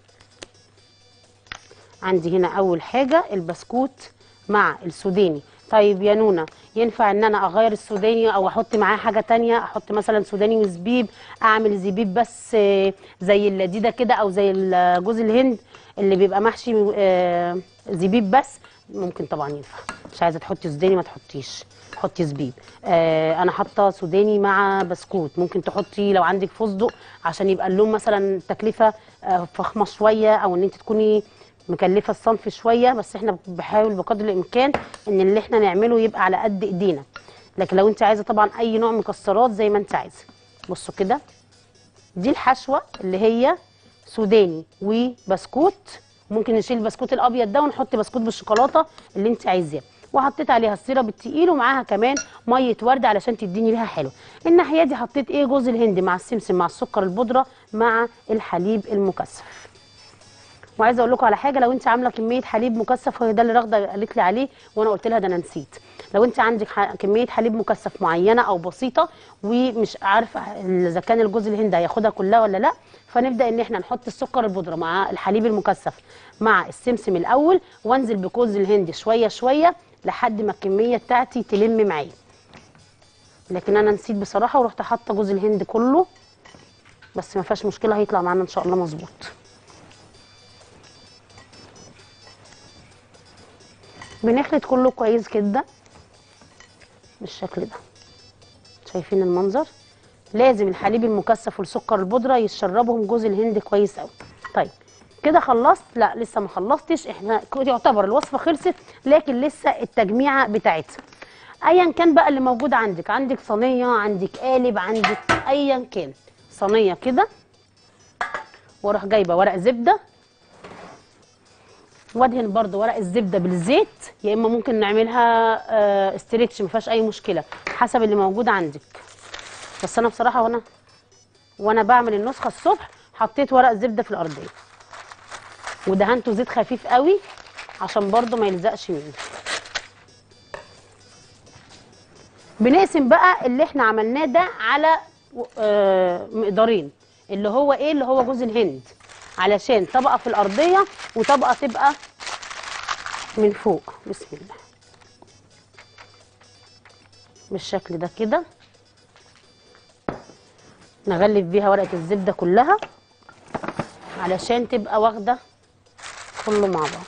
عندي هنا اول حاجه البسكوت مع السوداني طيب يا نونا ينفع ان انا اغير السوداني او احط معاه حاجه تانية احط مثلا سوداني وزبيب اعمل زبيب بس آه، زي اللذيذه كده او زي ال- جوز الهند اللي بيبقى محشي آه، زبيب بس ممكن طبعا ينفع مش عايزه تحطي سوداني ما تحطيش حطي زبيب آه انا حاطه سوداني مع بسكوت ممكن تحطي لو عندك فستق عشان يبقى اللون مثلا تكلفه آه فخمه شويه او ان انت تكوني مكلفه الصنف شويه بس احنا بنحاول بقدر الامكان ان اللي احنا نعمله يبقى على قد ايدينا لكن لو انت عايزه طبعا اي نوع مكسرات زي ما انت عايزه بصوا كده دي الحشوه اللي هي سوداني وبسكوت ممكن نشيل البسكوت الابيض ده ونحط بسكوت بالشوكولاته اللي انت عايزاه وحطيت عليها السيرب التقيل ومعاها كمان ميه ورد علشان تديني ريحه حلوه الناحيه دي حطيت ايه جوز الهند مع السمسم مع السكر البودره مع الحليب المكثف وعايزه اقول لكم على حاجه لو انت عامله كميه حليب مكثف هو ده اللي راغده قالت لي عليه وانا قلت لها ده انا نسيت لو انت عندك ح- كميه حليب مكثف معينه او بسيطه ومش عارفه اذا كان الجوز الهند هياخدها كلها ولا لا فنبدا ان احنا نحط السكر البودره مع الحليب المكثف مع السمسم الاول وانزل بجوز الهند شويه شويه لحد ما الكميه بتاعتي تلم معايا لكن انا نسيت بصراحه ورحت حاطه جوز الهند كله بس ما فيهاش مشكله هيطلع معانا ان شاء الله مظبوط بنخلط كله كويس جدا بالشكل ده شايفين المنظر لازم الحليب المكثف والسكر البودره يشربهم جوز الهند كويس قوي طيب كده خلصت لا لسه ما خلصتش احنا ك- يعتبر الوصفه خلصت لكن لسه التجميعه بتاعتها ايا كان بقى اللي موجود عندك عندك صينيه عندك قالب عندك ايا كان صينيه كده واروح جايبه ورق زبده وادهن برضو ورق الزبده بالزيت يا اما ممكن نعملها آه، استريتش ما فيهاش اي مشكله حسب اللي موجود عندك بس انا بصراحه وانا وانا بعمل النسخه الصبح حطيت ورق زبده في الارضيه ودهنته زيت خفيف قوي عشان برضو ما يلزقش مني بنقسم بقى اللي احنا عملناه ده على آه، مقدارين اللي هو ايه اللي هو جوز الهند علشان طبقه في الارضيه وطبقه تبقى من فوق بسم الله بالشكل ده كده نغلف بيها ورقه الزبده كلها علشان تبقى واخده كله مع بعض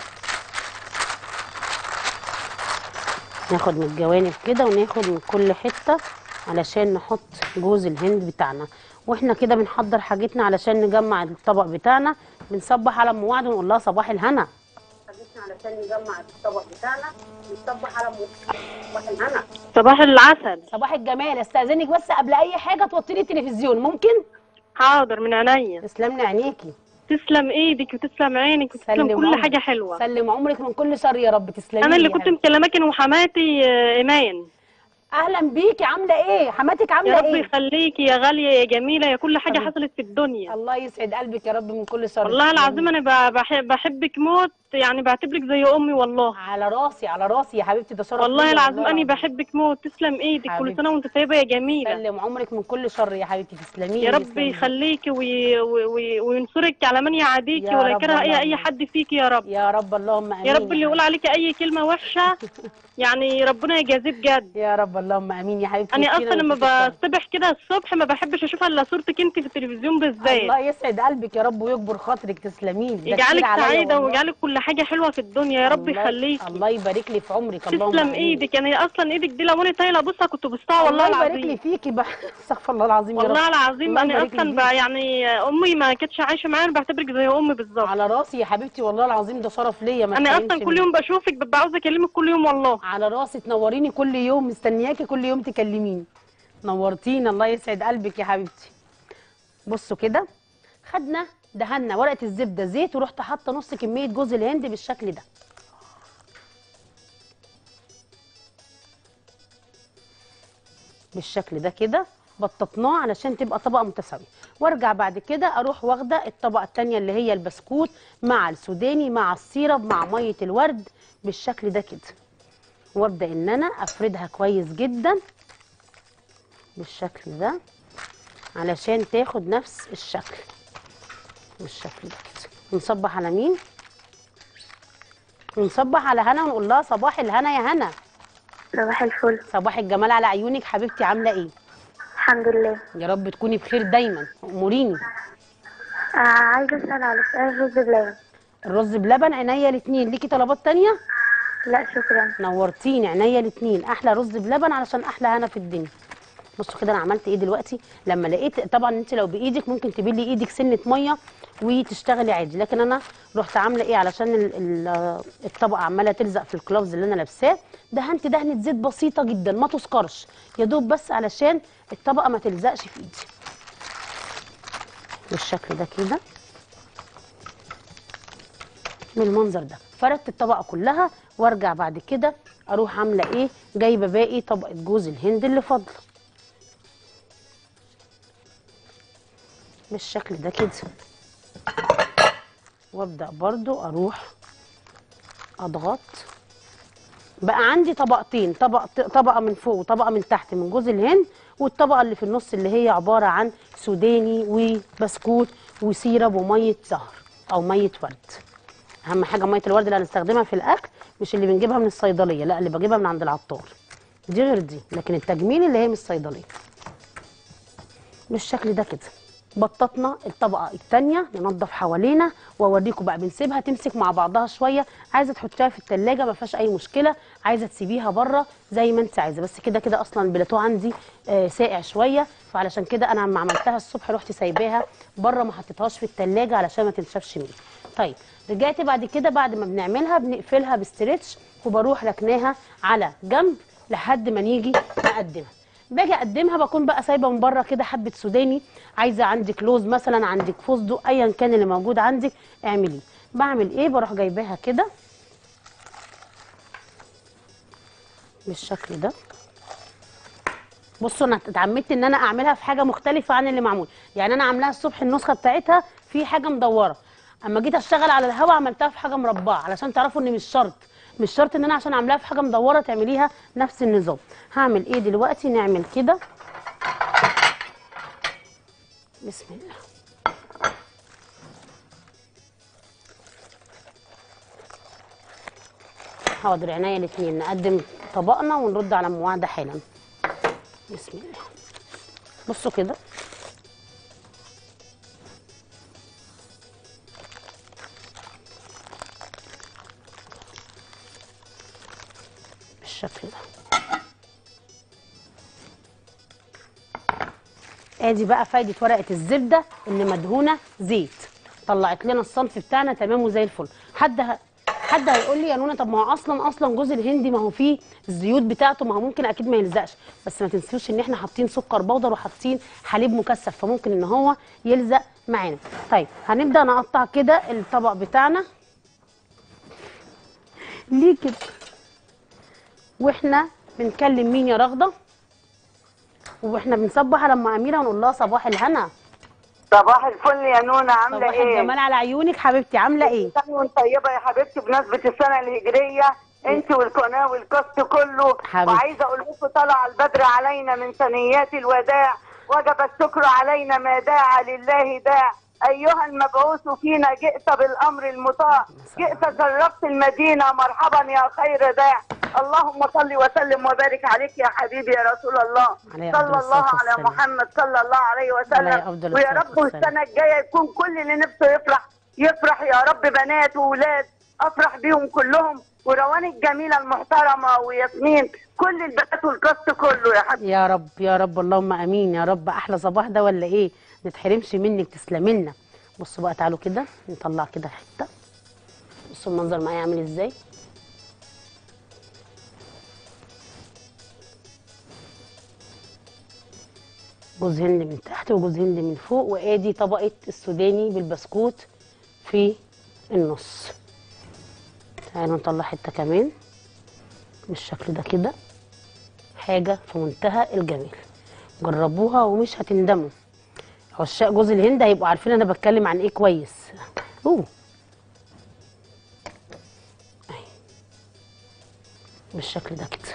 ناخد من الجوانب كده وناخد من كل حته علشان نحط جوز الهند بتاعنا واحنا كده بنحضر حاجتنا علشان نجمع الطبق بتاعنا بنصبح على ام وعد ونقول لها صباح الهنا حاجتنا علشان نجمع الطبق بتاعنا بنصبح على ام صباح الهنا صباح العسل صباح الجمال استاذنك بس قبل اي حاجه توطي لي التلفزيون ممكن حاضر من عينيا تسلم لي عينيكي تسلم ايدك وتسلم عينك وتسلم سلم كل عمرك. حاجه حلوه سلم عمرك من كل شر يا رب تسلمي انا لي اللي يا كنت حبيبتي. مكلماكي وحماتي آه، ايمان اهلا بيكي عامله ايه حماتك يا عامله رب ايه يخليكي يا غاليه يا جميله يا كل حاجه حبيبتي. حصلت في الدنيا الله يسعد قلبك يا رب من كل شر والله العظيم انا ب- بحب بحبك موت يعني بعتبرك زي امي والله على راسي على راسي يا حبيبتي ده شرف والله ليا العظيم اني بحبك موت تسلم ايدك كل حبيبتي. سنه وانت طيبه يا جميله سلم عمرك من كل شر يا حبيبتي تسلمي يا لي، رب تسلمي. يخليكي وي... وي... وي... وينصرك على من يعاديكي يا ولا رب يكره اي اللهم. اي حد فيكي يا رب يا رب اللهم امين يا رب اللي يقول عليكي اي كلمه وحشه يعني ربنا يجازيه بجد يا رب اللهم امين يا حبيبتي انا يكفينا اصلا لما ويكفيك الشر. بصبح كده الصبح ما بحبش اشوف الا صورتك انت في التلفزيون بالذات الله يسعد قلبك يا رب ويكبر خاطرك تسلمي لي ده يجعلك كتير عليا سعيده والله. ويجعلك كل حاجه حلوه في الدنيا يا رب الله- يخليكي الله يبارك لي في عمرك اللهم تسلم آمين. ايدك يعني اصلا ايدك دي لو انا طايله بصها كنت بصها والله الله يبارك لي العظيم فيكي بقى استغفر الله العظيم يا رب والله العظيم الله انا يبارك لي اصلا فيك. بقى يعني امي ما كانتش عايشه معايا انا بعتبرك زي امي بالظبط على راسي يا حبيبتي والله العظيم ده شرف ليا ما انا تحرمش اصلا كل مني. يوم بشوفك ببقى عاوزه اكلمك كل يوم والله على راسي تنوريني كل يوم مستنياكي كل يوم تكلميني نورتينا الله يسعد قلبك يا حبيبتي بصوا كده خدنا دهنا ورقه الزبده زيت ورحت حاطه نص كميه جوز الهند بالشكل ده بالشكل ده كده بططناه علشان تبقى طبقه متساويه وارجع بعد كده اروح واخده الطبقه التانية اللي هي البسكوت مع السوداني مع السيرب مع ميه الورد بالشكل ده كده وابدا ان انا افردها كويس جدا بالشكل ده علشان تاخد نفس الشكل بالشكل ده كده ونصبح على مين ونصبح على هنا ونقول لها صباح الهنا يا هنا صباح الفل صباح الجمال على عيونك حبيبتي عامله ايه الحمد لله يا رب تكوني بخير دايما اموريني آه عايزة أسأل على سؤال رز بلبن الرز بلبن عينيا الاتنين ليكي طلبات تانية لا شكرا نورتيني عينيا الاتنين احلى رز بلبن علشان احلى هنا في الدنيا بصوا كده انا عملت ايه دلوقتي لما لقيت طبعا انت لو بايدك ممكن تبلي ايدك سنه ميه وتشتغلي عادي لكن انا رحت عامله ايه علشان ال- ال- الطبقه عماله تلزق في الكلوفز اللي انا لابساه دهنت دهنه زيت بسيطه جدا ما تسكرش يا دوب بس علشان الطبقه ما تلزقش في ايدي بالشكل ده كده بالمنظر ده فردت الطبقه كلها وارجع بعد كده اروح عامله ايه جايبه باقي طبقه جوز الهند اللي فاضله بالشكل ده كده وابدا برضو اروح اضغط بقى عندي طبقتين طبق طبقه من فوق وطبقه من تحت من جوز الهند والطبقه اللي في النص اللي هي عباره عن سوداني وبسكوت وسيرب وميه زهر او ميه ورد اهم حاجه ميه الورد اللي هنستخدمها في الاكل مش اللي بنجيبها من الصيدليه لا اللي بجيبها من عند العطار دي غير دي لكن التجميل اللي هي من الصيدليه بالشكل ده كده بططنا الطبقه الثانيه ننضف حوالينا واوريكم بقى بنسيبها تمسك مع بعضها شويه عايزه تحطيها في الثلاجه ما فيهاش اي مشكله عايزه تسيبيها بره زي ما انت عايزه بس كده كده اصلا البلاتو عندي آه ساقع شويه فعلشان كده انا لما عملتها الصبح رحت سايباها بره ما حطيتهاش في الثلاجه علشان ما تنشفش مني طيب رجعت بعد كده بعد ما بنعملها بنقفلها بستريتش وبروح ركناها على جنب لحد ما نيجي نقدمها باجي اقدمها بكون بقى سايبه من بره كده حبه سوداني عايزه عندك لوز مثلا عندك فستق ايا كان اللي موجود عندك اعمليه بعمل ايه بروح جايباها كده بالشكل ده بصوا انا اتعمدت ان انا اعملها في حاجه مختلفه عن اللي معمول يعني انا عاملاها الصبح النسخه بتاعتها في حاجه مدوره اما جيت اشتغل على الهوا عملتها في حاجه مربعه علشان تعرفوا ان مش شرط مش شرط ان انا عشان عاملاها في حاجه مدوره تعمليها نفس النظام هعمل ايه دلوقتي نعمل كده بسم الله حاضر عينيا الاتنين نقدم طبقنا ونرد على ام واحده حالا بسم الله بصوا كده بالشكل ده ادي بقى فايده ورقه الزبده اللي مدهونه زيت طلعت لنا الصنف بتاعنا تمام وزي الفل حد ه... حد هيقول لي يا نونا طب ما هو اصلا اصلا جوز الهندي ما هو فيه الزيوت بتاعته ما هو ممكن اكيد ما يلزقش بس ما تنسوش ان احنا حاطين سكر بودر وحاطين حليب مكثف فممكن ان هو يلزق معانا طيب هنبدا نقطع كده الطبق بتاعنا ليه كده واحنا بنكلم مين يا رغده واحنا بنصبح على ام اميره ونقول لها صباح الهنا صباح الفل يا نونا عامله صباح ايه؟ الجمال على عيونك حبيبتي عامله ايه سنة وانت طيبه يا حبيبتي بمناسبه السنه الهجريه انت والقناه والكاست كله حبيبتي. وعايزه اقول لكم طلع البدر علينا من ثنيات الوداع وجب الشكر علينا ما داعى لله داع ايها المبعوث فينا جئت بالامر المطاع جئت جربت المدينه مرحبا يا خير داع اللهم صل وسلم وبارك عليك يا حبيبي يا رسول الله عليه صلى أفضل الله الصلاة على والسلام. محمد صلى الله عليه عليه وسلم أفضل ويا الصلاة رب والسلام. السنه الجايه يكون كل اللي نفسه يفرح يفرح يا رب بنات وولاد افرح بيهم كلهم وروان الجميله المحترمه وياسمين كل البنات والكاست كله يا حبيبي يا رب يا رب اللهم امين يا رب احلى صباح ده ولا ايه نتحرمش منك تسلمي لنا بصوا بقى تعالوا كده نطلع كده حته بصوا المنظر معايا عامل ازاي جوز هند من تحت وجوز هند من فوق وادي طبقه السوداني بالبسكوت في النص تعالوا نطلع حته كمان بالشكل ده كده حاجه في منتهى الجمال جربوها ومش هتندموا عشاق جوز الهند هيبقوا عارفين انا بتكلم عن ايه كويس اوه أهي. بالشكل ده كده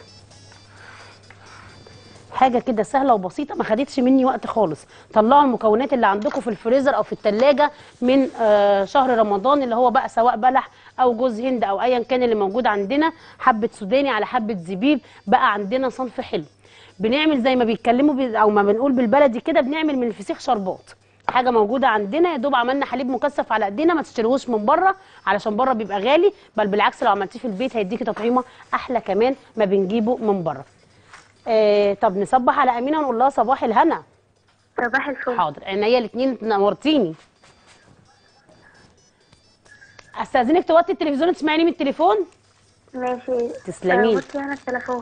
حاجه كده سهله وبسيطه ما خدتش مني وقت خالص طلعوا المكونات اللي عندكم في الفريزر او في التلاجة من آه، شهر رمضان اللي هو بقى سواء بلح او جوز هند او ايا كان اللي موجود عندنا حبه سوداني على حبه زبيب بقى عندنا صنف حلو بنعمل زي ما بيتكلموا بي او ما بنقول بالبلدي كده بنعمل من الفسيخ شربات حاجه موجوده عندنا يا دوب عملنا حليب مكثف على ايدينا ما تشتروهوش من بره علشان بره بيبقى غالي بل بالعكس لو عملتيه في البيت هيديكي تطعيمه احلى كمان ما بنجيبه من بره آه طب نصبح على امينه ونقول لها صباح الهنا صباح الفل حاضر عينيا الاثنين نورتيني استاذنك توطي التلفزيون تسمعيني من التليفون ماشي تسلمي. آه، بصي انا التليفون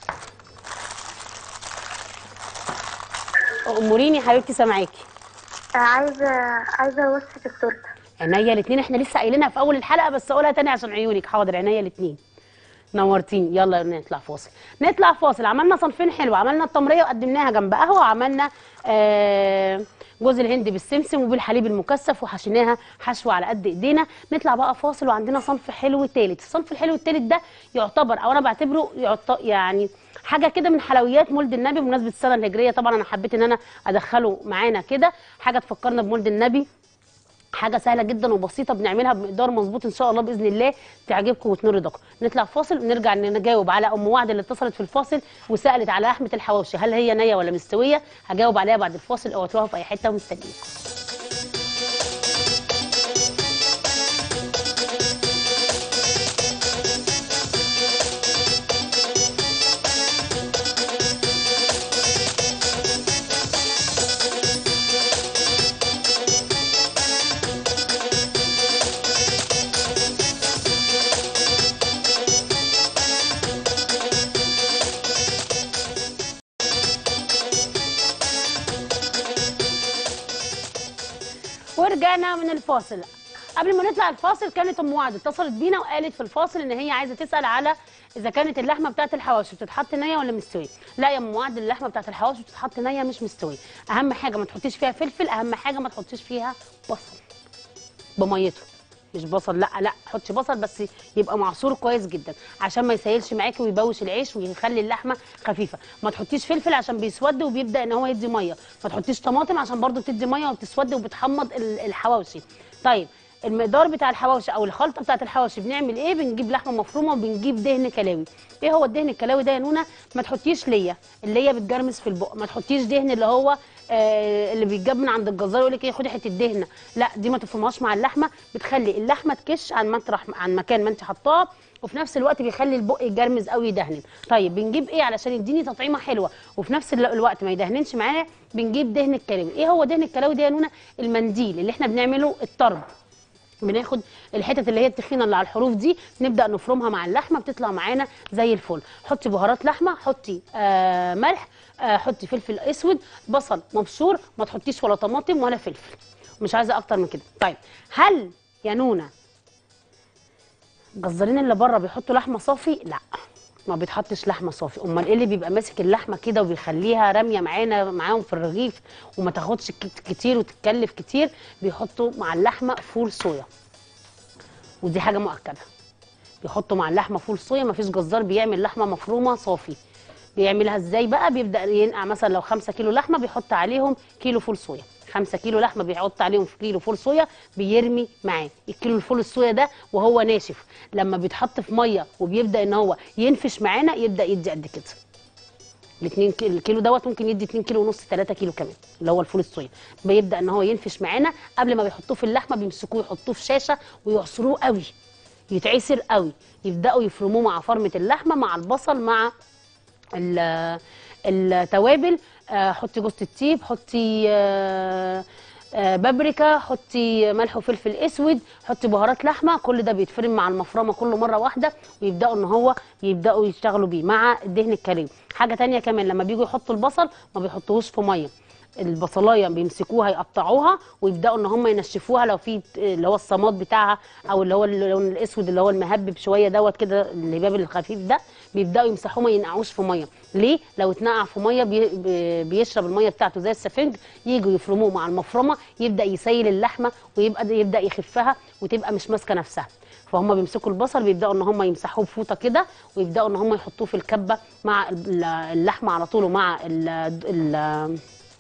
اموريني يا حبيبتي سامعاكي آه، عايزه عايزه وصفه التورته عينيا الاثنين احنا لسه قايلينها في اول الحلقه بس اقولها تاني عشان عيونك حاضر عينيا الاثنين نورتيني يلا نطلع فاصل نطلع فاصل عملنا صنفين حلو عملنا التمريه وقدمناها جنب قهوه وعملنا آه جوز الهند بالسمسم وبالحليب المكثف وحشيناها حشوه على قد ايدينا نطلع بقى فاصل وعندنا صنف حلو تالت الصنف الحلو التالت ده يعتبر او انا بعتبره يعت... يعني حاجه كده من حلويات مولد النبي بمناسبه السنه الهجريه طبعا انا حبيت ان انا ادخله معانا كده حاجه تفكرنا بمولد النبي حاجه سهله جدا وبسيطه بنعملها بمقدار مظبوط ان شاء الله باذن الله تعجبكم وتنور رضاكم نطلع فاصل ونرجع نجاوب على ام وعد اللي اتصلت في الفاصل وسالت على لحمه الحواوشي هل هي نيه ولا مستويه هجاوب عليها بعد الفاصل اوعوا تروحوا في اي حته ومستنيين ورجعنا من الفاصل قبل ما نطلع الفاصل كانت ام وعد اتصلت بينا وقالت في الفاصل ان هي عايزه تسال على اذا كانت اللحمه بتاعه الحواوشي بتتحط نيه ولا مستويه لا يا ام وعد اللحمه بتاعه الحواوشي بتتحط نيه مش مستويه اهم حاجه ما تحطيش فيها فلفل اهم حاجه ما تحطيش فيها بصل بميته مش بصل لا لا حطي بصل بس يبقى معصور كويس جدا عشان ما يسيلش معاكي ويبوش العيش ويخلي اللحمه خفيفه ما تحطيش فلفل عشان بيسود وبيبدا ان هو يدي ميه ما تحطيش طماطم عشان برضو بتدي ميه وبتسود وبتحمض ال- الحواوشي طيب المقدار بتاع الحواوشي او الخلطه بتاعت الحواوشي بنعمل ايه بنجيب لحمه مفرومه وبنجيب دهن كلاوي ايه هو الدهن الكلاوي ده يا نونا ما تحطيش ليا اللي هي بتجرمس في البق ما تحطيش دهن اللي هو آه اللي بيتجاب من عند الجزار يقول لك ايه خدي حته دهنه لا دي ما تفرمهاش مع اللحمه بتخلي اللحمه تكش عن مطرح عن مكان ما انت حطاها وفي نفس الوقت بيخلي البق يجرمز قوي يدهن طيب بنجيب ايه علشان يديني تطعيمه حلوه وفي نفس ال- الوقت ما يدهننش معانا بنجيب دهن الكلاوي ايه هو دهن الكلاوي ده يا نونا المنديل اللي احنا بنعمله الطرب بناخد الحتت اللي هي التخينه اللي على الحروف دي نبدا نفرمها مع اللحمه بتطلع معانا زي الفل حطي بهارات لحمه حطي آه ملح آه حطي فلفل اسود بصل مبشور ما تحطيش ولا طماطم ولا فلفل مش عايزه اكتر من كده طيب هل يا نونا الجزارين اللي بره بيحطوا لحمه صافي لا ما بيتحطش لحمه صافي امال ايه اللي بيبقى ماسك اللحمه كده وبيخليها راميه معانا معاهم في الرغيف وما تاخدش كت- كتير وتتكلف كتير بيحطوا مع اللحمه فول صويا ودي حاجه مؤكده بيحطوا مع اللحمه فول صويا مفيش جزار بيعمل لحمه مفرومه صافي بيعملها ازاي بقى بيبدا ينقع مثلا لو 5 كيلو لحمه بيحط عليهم كيلو فول صويا 5 كيلو لحمه بيحط عليهم في كيلو فول صويا بيرمي معاه الكيلو الفول الصويا ده وهو ناشف لما بيتحط في ميه وبيبدا ان هو ينفش معانا يبدا يدي قد كده الاثنين الكيلو دوت ممكن يدي 2 كيلو ونص 3 كيلو كمان اللي هو الفول الصويا بيبدا ان هو ينفش معانا قبل ما بيحطوه في اللحمه بيمسكوه يحطوه في شاشه ويعصروه قوي يتعسر قوي يبداوا يفرموه مع فرمه اللحمه مع البصل مع ال- التوابل آه، حطي جوز الطيب حطي آه، آه، بابريكا حطي ملح وفلفل اسود حطي بهارات لحمه كل ده بيتفرم مع المفرمه كله مره واحده ويبداوا ان هو يبداوا يشتغلوا بيه مع الدهن الكريم حاجه تانية كمان لما بييجوا يحطوا البصل ما بيحطوهوش في ميه البصلايه بيمسكوها يقطعوها ويبداوا ان هم ينشفوها لو في اللي هو الصماد بتاعها او اللي هو اللون الاسود اللي هو المهبب شويه دوت كده الهباب الخفيف ده بيبداوا يمسحوه ما ينقعوش في ميه ليه لو اتنقع في ميه بي بي- بيشرب الميه بتاعته زي السفنج يجوا يفرموه مع المفرمه يبدا يسيل اللحمه ويبقى يبدا يخفها وتبقى مش ماسكه نفسها فهم بيمسكوا البصل بيبداوا ان هم يمسحوه بفوطه كده ويبداوا ان هم يحطوه في الكبه مع ال- اللحمه على طول ومع ال ال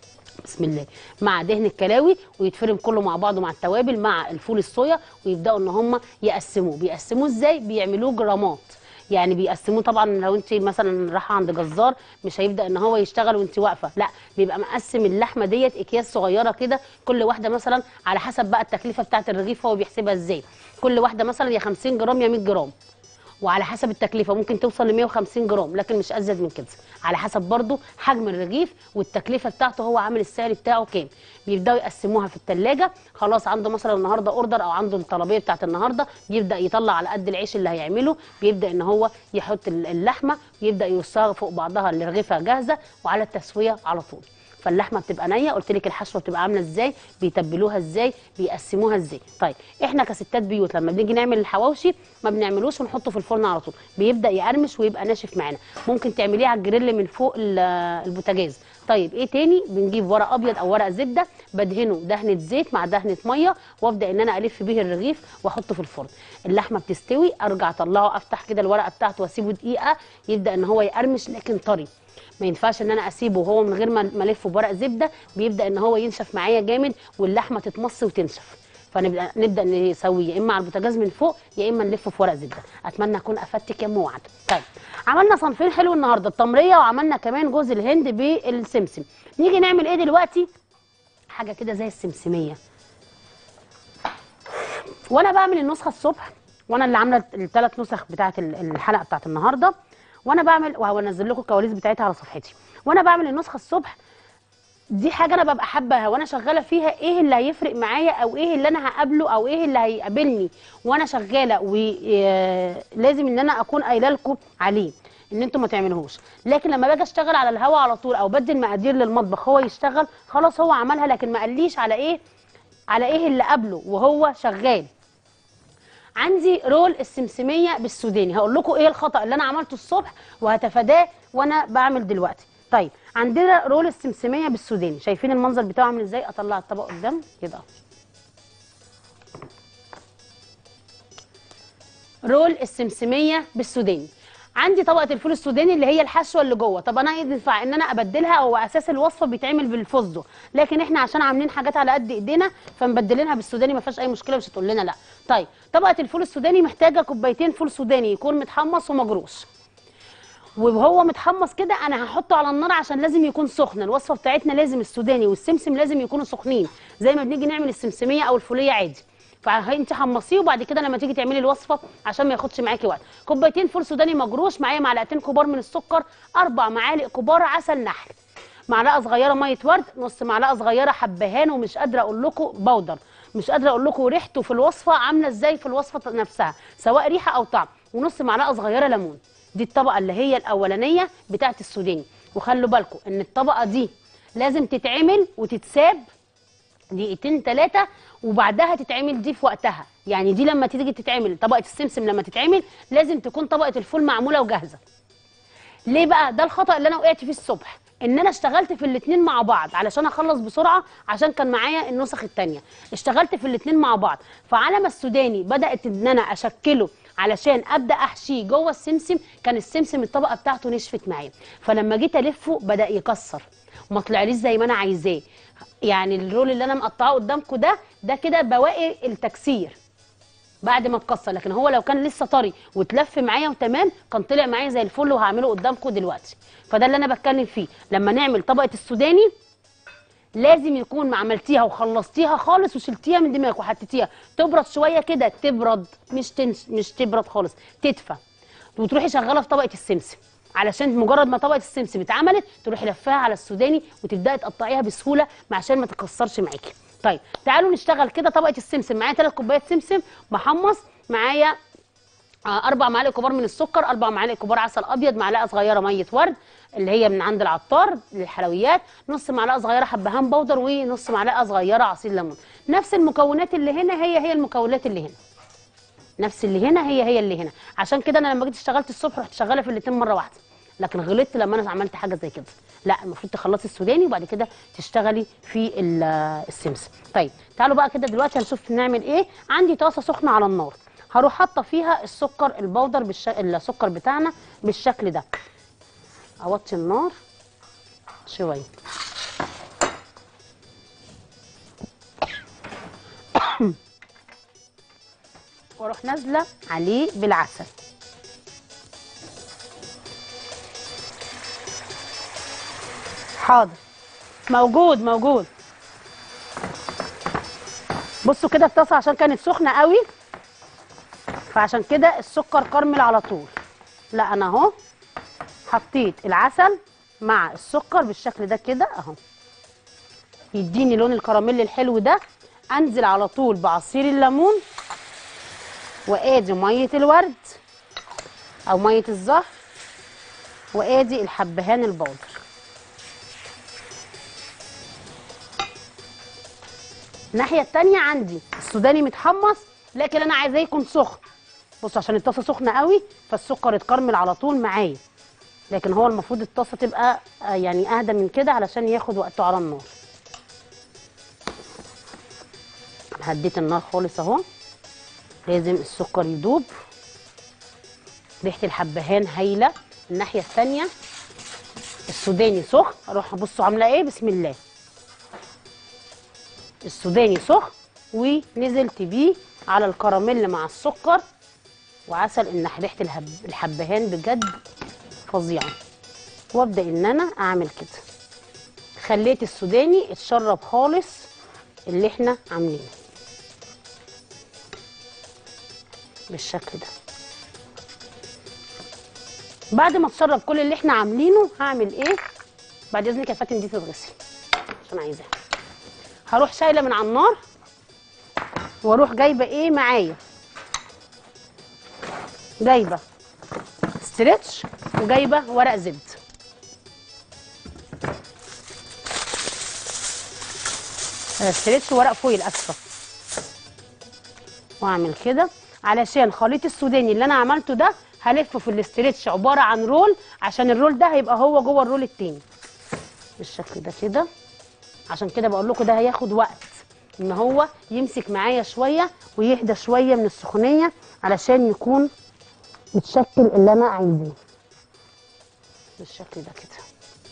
بسم الله مع دهن الكلاوي ويتفرم كله مع بعضه مع التوابل مع الفول الصويا ويبداوا ان هم يقسموه بيقسموه ازاي بيعملوه جرامات يعني بيقسموه طبعا لو انت مثلا رايحه عند جزار مش هيبدا ان هو يشتغل وانت واقفه لا بيبقى مقسم اللحمه ديت اكياس صغيره كده كل واحده مثلا على حسب بقى التكلفه بتاعه الرغيف هو بيحسبها ازاي كل واحده مثلا يا 50 جرام يا 100 جرام وعلى حسب التكلفه ممكن توصل ل 150 جرام لكن مش ازيد من كده على حسب برضو حجم الرغيف والتكلفه بتاعته هو عامل السعر بتاعه كام بيبداوا يقسموها في الثلاجه خلاص عنده مثلا النهارده اوردر او عنده الطلبيه بتاعت النهارده بيبدا يطلع على قد العيش اللي هيعمله بيبدا ان هو يحط اللحمه يبدا يرصها فوق بعضها الرغيفه جاهزه وعلى التسويه على طول فاللحمه بتبقى نيه قلت لك الحشوه بتبقى عامله ازاي بيتبلوها ازاي بيقسموها ازاي طيب احنا كستات بيوت لما بنيجي نعمل الحواوشي ما بنعملوش ونحطه في الفرن على طول بيبدا يقرمش ويبقى ناشف معانا ممكن تعمليه على الجريل من فوق ال- البوتاجاز طيب ايه تاني بنجيب ورق ابيض او ورق زبده بدهنه دهنه زيت مع دهنه ميه وابدا ان انا الف بيه الرغيف واحطه في الفرن اللحمه بتستوي ارجع اطلعه افتح كده الورقه بتاعته واسيبه دقيقه يبدا ان هو يقرمش لكن طري ما ينفعش ان انا اسيبه وهو من غير ما ما الفه بورق زبده بيبدا ان هو ينشف معايا جامد واللحمه تتمص وتنشف فنبدا نبدا نسويه يا اما على البوتاجاز من فوق يا اما نلفه في ورق زبده اتمنى اكون افدتك يا ام وعد طيب عملنا صنفين حلو النهارده التمريه وعملنا كمان جوز الهند بالسمسم نيجي نعمل ايه دلوقتي حاجه كده زي السمسميه وانا بعمل النسخه الصبح وانا اللي عامله الثلاث نسخ بتاعه الحلقه بتاعه النهارده وانا بعمل وهنزل لكم الكواليس بتاعتها على صفحتي وانا بعمل النسخه الصبح دي حاجه انا ببقى حابه وانا شغاله فيها ايه اللي هيفرق معايا او ايه اللي انا هقابله او ايه اللي هيقابلني وانا شغاله ولازم ان انا اكون قايله لكم عليه ان انتوا ما تعملوهوش لكن لما باجي اشتغل على الهوا على طول او بدي المقادير للمطبخ هو يشتغل خلاص هو عملها لكن ما قاليش على ايه على ايه اللي قبله وهو شغال عندي رول السمسميه بالسوداني هقول لكم ايه الخطا اللي انا عملته الصبح وهتفاداه وانا بعمل دلوقتي طيب عندنا رول السمسميه بالسوداني شايفين المنظر بتاعه عامل ازاي اطلع الطبق قدام كده رول السمسميه بالسوداني عندي طبقه الفول السوداني اللي هي الحشوه اللي جوه طب انا ينفع ان انا ابدلها هو اساس الوصفه بيتعمل بالفستق لكن احنا عشان عاملين حاجات على قد ايدينا فمبدلينها بالسوداني ما فيهاش اي مشكله مش هتقول لنا لا طيب طبقه الفول السوداني محتاجه كوبايتين فول سوداني يكون متحمص ومجروش وهو متحمص كده انا هحطه على النار عشان لازم يكون سخن الوصفه بتاعتنا لازم السوداني والسمسم لازم يكونوا سخنين زي ما بنيجي نعمل السمسميه او الفوليه عادي فانت حمصيه وبعد كده لما تيجي تعملي الوصفه عشان ما ياخدش معاكي وقت كوبايتين فول سوداني مجروش معايا معلقتين كبار من السكر اربع معالق كبار عسل نحل معلقه صغيره ميه ورد نص معلقه صغيره حبهان ومش قادره اقول لكم بودر مش قادره اقول لكم ريحته في الوصفه عامله ازاي في الوصفه نفسها سواء ريحه او طعم ونص معلقه صغيره ليمون دي الطبقه اللي هي الاولانيه بتاعه السوداني وخلوا بالكم ان الطبقه دي لازم تتعمل وتتساب دقيقتين ثلاثه وبعدها تتعمل دي في وقتها يعني دي لما تيجي تتعمل طبقه السمسم لما تتعمل لازم تكون طبقه الفول معموله وجاهزه ليه بقى ده الخطا اللي انا وقعت فيه الصبح ان انا اشتغلت في الاثنين مع بعض علشان اخلص بسرعه عشان كان معايا النسخ الثانيه اشتغلت في الاثنين مع بعض فعلى ما السوداني بدات ان انا اشكله علشان ابدا احشيه جوه السمسم كان السمسم الطبقه بتاعته نشفت معايا فلما جيت الفه بدا يكسر وما طلعليش زي ما انا عايزاه يعني الرول اللي انا مقطعاه قدامكم ده ده كده بواقي التكسير بعد ما اتكسر لكن هو لو كان لسه طري واتلف معايا وتمام كان طلع معايا زي الفل وهعمله قدامكم دلوقتي فده اللي انا بتكلم فيه لما نعمل طبقه السوداني لازم يكون ما عملتيها وخلصتيها خالص وشلتيها من دماغك وحطيتيها تبرد شويه كده تبرد مش تنش مش تبرد خالص تدفى وتروحي شغاله في طبقه السمسم علشان مجرد ما طبقه السمسم اتعملت تروحي لفاها على السوداني وتبداي تقطعيها بسهوله عشان ما تكسرش معاكي طيب تعالوا نشتغل كده طبقه السمسم معايا ثلاث كوبايات سمسم محمص معايا آه، اربع معالق كبار من السكر اربع معالق كبار عسل ابيض معلقه صغيره ميه ورد اللي هي من عند العطار للحلويات نص معلقه صغيره حبهان بودر ونص معلقه صغيره عصير ليمون نفس المكونات اللي هنا هي هي المكونات اللي هنا نفس اللي هنا هي هي اللي هنا عشان كده انا لما جيت اشتغلت الصبح رحت شغاله في الاثنين مره واحده لكن غلطت لما انا عملت حاجه زي كده لا المفروض تخلصي السوداني وبعد كده تشتغلي في ال- السمسم طيب تعالوا بقى كده دلوقتي هنشوف نعمل ايه عندي طاسه سخنه على النار هروح حاطه فيها السكر البودر بالش... السكر بتاعنا بالشكل ده اوطي النار شويه واروح نازله عليه بالعسل حاضر موجود موجود بصوا كده الطاسه عشان كانت سخنه قوي فعشان كده السكر كرمل على طول لا انا اهو حطيت العسل مع السكر بالشكل ده كده اهو يديني لون الكراميل الحلو ده انزل على طول بعصير الليمون وادي ميه الورد او ميه الزهر وادي الحبهان البودر الناحيه التانية عندي السوداني متحمص لكن انا عايزاه يكون سخن بص عشان الطاسه سخنه قوي فالسكر اتكرمل على طول معايا لكن هو المفروض الطاسه تبقى آه، يعني اهدى من كده علشان ياخد وقته على النار هديت النار خالص اهو لازم السكر يدوب ريحه الحبهان هايله الناحيه الثانيه السوداني سخن اروح بصوا عامله ايه بسم الله السوداني سخن ونزلت بيه على الكراميل مع السكر وعسل ان ريحه الهب... الحبهان بجد فظيعه وابدا ان انا اعمل كده خليت السوداني اتشرب خالص اللي احنا عاملينه بالشكل ده بعد ما تشرب كل اللي احنا عاملينه هعمل ايه بعد اذنك يا فاتن دي تتغسل عشان عايزاها هروح شايله من على النار واروح جايبه ايه معايا جايبه ستريتش وجايبه ورق زبد آه، ستريتش وورق فويل اسفه واعمل كده علشان خليط السوداني اللي انا عملته ده هلفه في الاستريتش عباره عن رول عشان الرول ده هيبقى هو جوه الرول التاني بالشكل ده كده عشان كده بقول لكم ده هياخد وقت ان هو يمسك معايا شويه ويهدى شويه من السخونيه علشان يكون متشكل اللي انا عايزاه بالشكل ده كده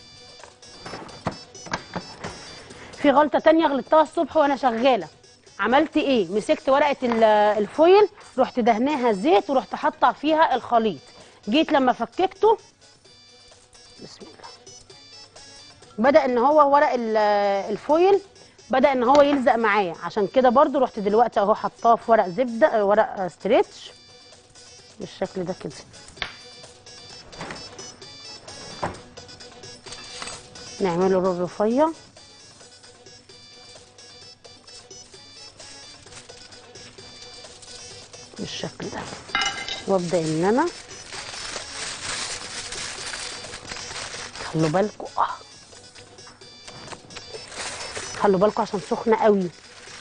في غلطه تانية غلطتها الصبح وانا شغاله عملت ايه مسكت ورقه ال- الفويل رحت دهناها زيت ورحت حاطه فيها الخليط جيت لما فككته بسم الله بدا ان هو ورق ال- الفويل بدا ان هو يلزق معايا عشان كده برضو رحت دلوقتي اهو حطاه في ورق زبده آه، ورق آه، ستريتش بالشكل ده كده نعمله رول رفيع بالشكل ده وابدا ان انا خلوا بالكم اه خلوا بالكم عشان سخنه قوي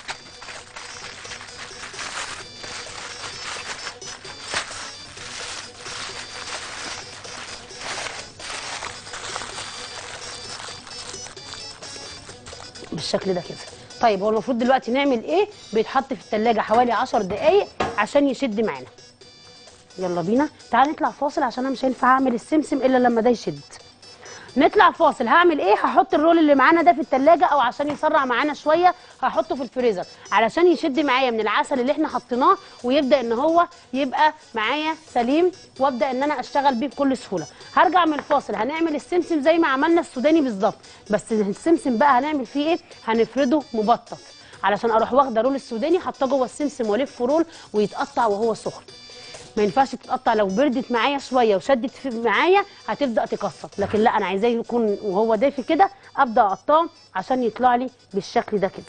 بالشكل ده كده طيب هو المفروض دلوقتي نعمل ايه بيتحط في التلاجة حوالي 10 دقايق عشان يشد معانا يلا بينا تعال نطلع فاصل عشان انا مش هينفع اعمل السمسم الا لما ده يشد نطلع فاصل هعمل ايه هحط الرول اللي معانا ده في التلاجة او عشان يسرع معانا شويه هحطه في الفريزر علشان يشد معايا من العسل اللي احنا حطيناه ويبدا ان هو يبقى معايا سليم وابدا ان انا اشتغل بيه بكل سهوله هرجع من الفاصل هنعمل السمسم زي ما عملنا السوداني بالظبط بس السمسم بقى هنعمل فيه ايه هنفرده مبطط علشان اروح واخده رول السوداني حاطاه جوه السمسم والف رول ويتقطع وهو سخن ما ينفعش تتقطع لو بردت معايا شويه وشدت في معايا هتبدا تكسر لكن لا انا عايزاه يكون وهو دافي كده ابدا اقطعه عشان يطلع لي بالشكل ده كده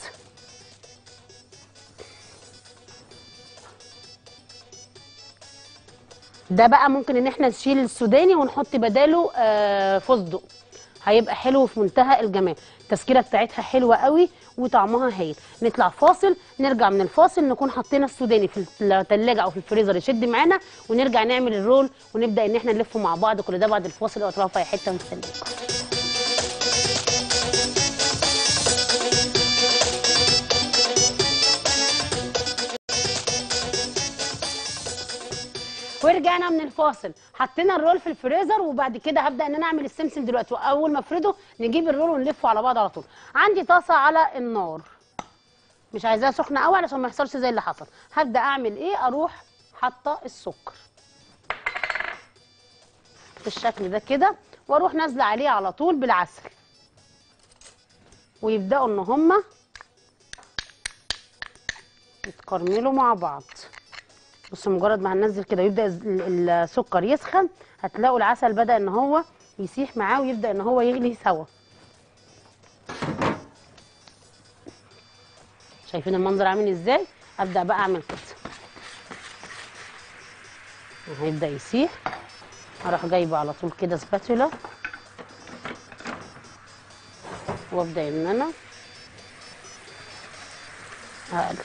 ده بقى ممكن ان احنا نشيل السوداني ونحط بداله آه فستق هيبقى حلو في منتهى الجمال التسكيره بتاعتها حلوه قوي وطعمها هايل نطلع فاصل نرجع من الفاصل نكون حطينا السوداني في الثلاجه او في الفريزر يشد معانا ونرجع نعمل الرول ونبدا ان احنا نلفه مع بعض كل ده بعد الفاصل او تروحوا في اي حته مستنيكم ورجعنا من الفاصل حطينا الرول في الفريزر وبعد كده هبدا ان انا اعمل السمسم دلوقتي واول ما افرده نجيب الرول ونلفه على بعض على طول عندي طاسه على النار مش عايزاها سخنه قوي علشان ما يحصلش زي اللي حصل هبدا اعمل ايه اروح حاطه السكر بالشكل ده كده واروح نازله عليه على طول بالعسل ويبداوا ان هما يتكرملوا مع بعض بصوا مجرد ما هننزل كده ويبدا ال- السكر يسخن هتلاقوا العسل بدا ان هو يسيح معاه ويبدا ان هو يغلي سوا شايفين المنظر عامل ازاي ابدا بقى اعمل كده هيبدا يسيح اروح جايبه على طول كده سباتولا وابدا ان انا اقلب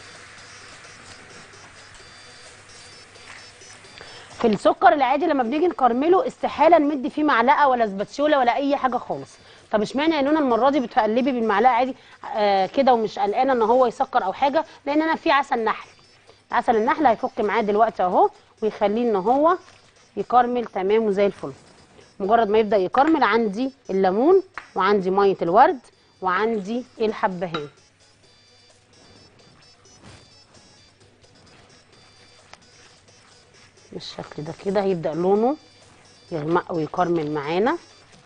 في السكر العادي لما بنيجي نكرمله استحاله نمد فيه معلقه ولا سباتشوله ولا اي حاجه خالص طب اشمعنى يا نونا المره دي بتقلبي بالمعلقه عادي آه كده ومش قلقانه ان هو يسكر او حاجه لان انا في عسل نحل عسل النحل هيفك معاه دلوقتي اهو ويخليه ان هو يكرمل تمام وزي الفل مجرد ما يبدا يكرمل عندي الليمون وعندي ميه الورد وعندي الحبهان بالشكل ده كده هيبدأ لونه يغمق ويكرمل معانا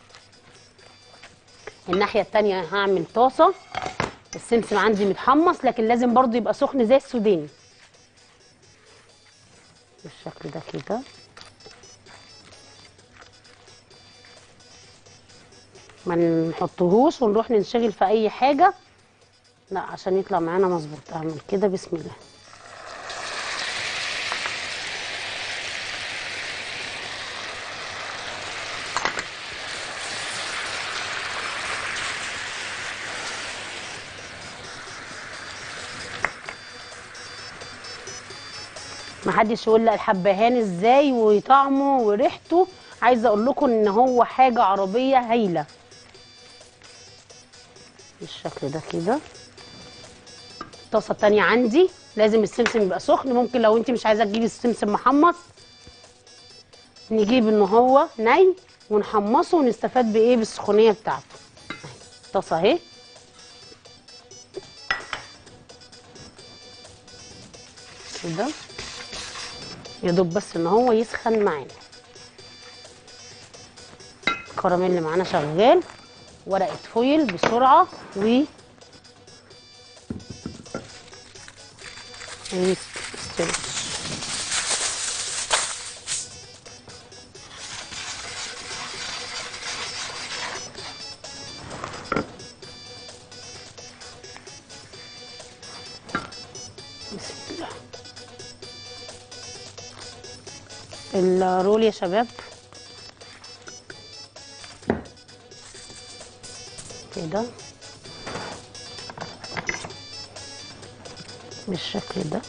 الناحية التانية هعمل طاسة السمسم عندي متحمص لكن لازم برضو يبقى سخن زي السوداني بالشكل ده كده ما نحطهوش ونروح ننشغل في اي حاجة لا عشان يطلع معانا مظبوط اعمل كده بسم الله محدش يقول لي الحبهان ازاي وطعمه وريحته عايزه اقول لكم ان هو حاجه عربيه هايله بالشكل ده كده طاسه تانية عندي لازم السمسم يبقى سخن ممكن لو انت مش عايزه تجيبي السمسم محمص نجيب ان هو ني ونحمصه ونستفاد بايه بالسخونيه بتاعته أهي، طاسه اهي كده يا دوب بس ان هو يسخن معانا الكراميل اللي معانا شغال ورقه فويل بسرعه و وستريتش بسم الله الرول يا شباب كده بالشكل ده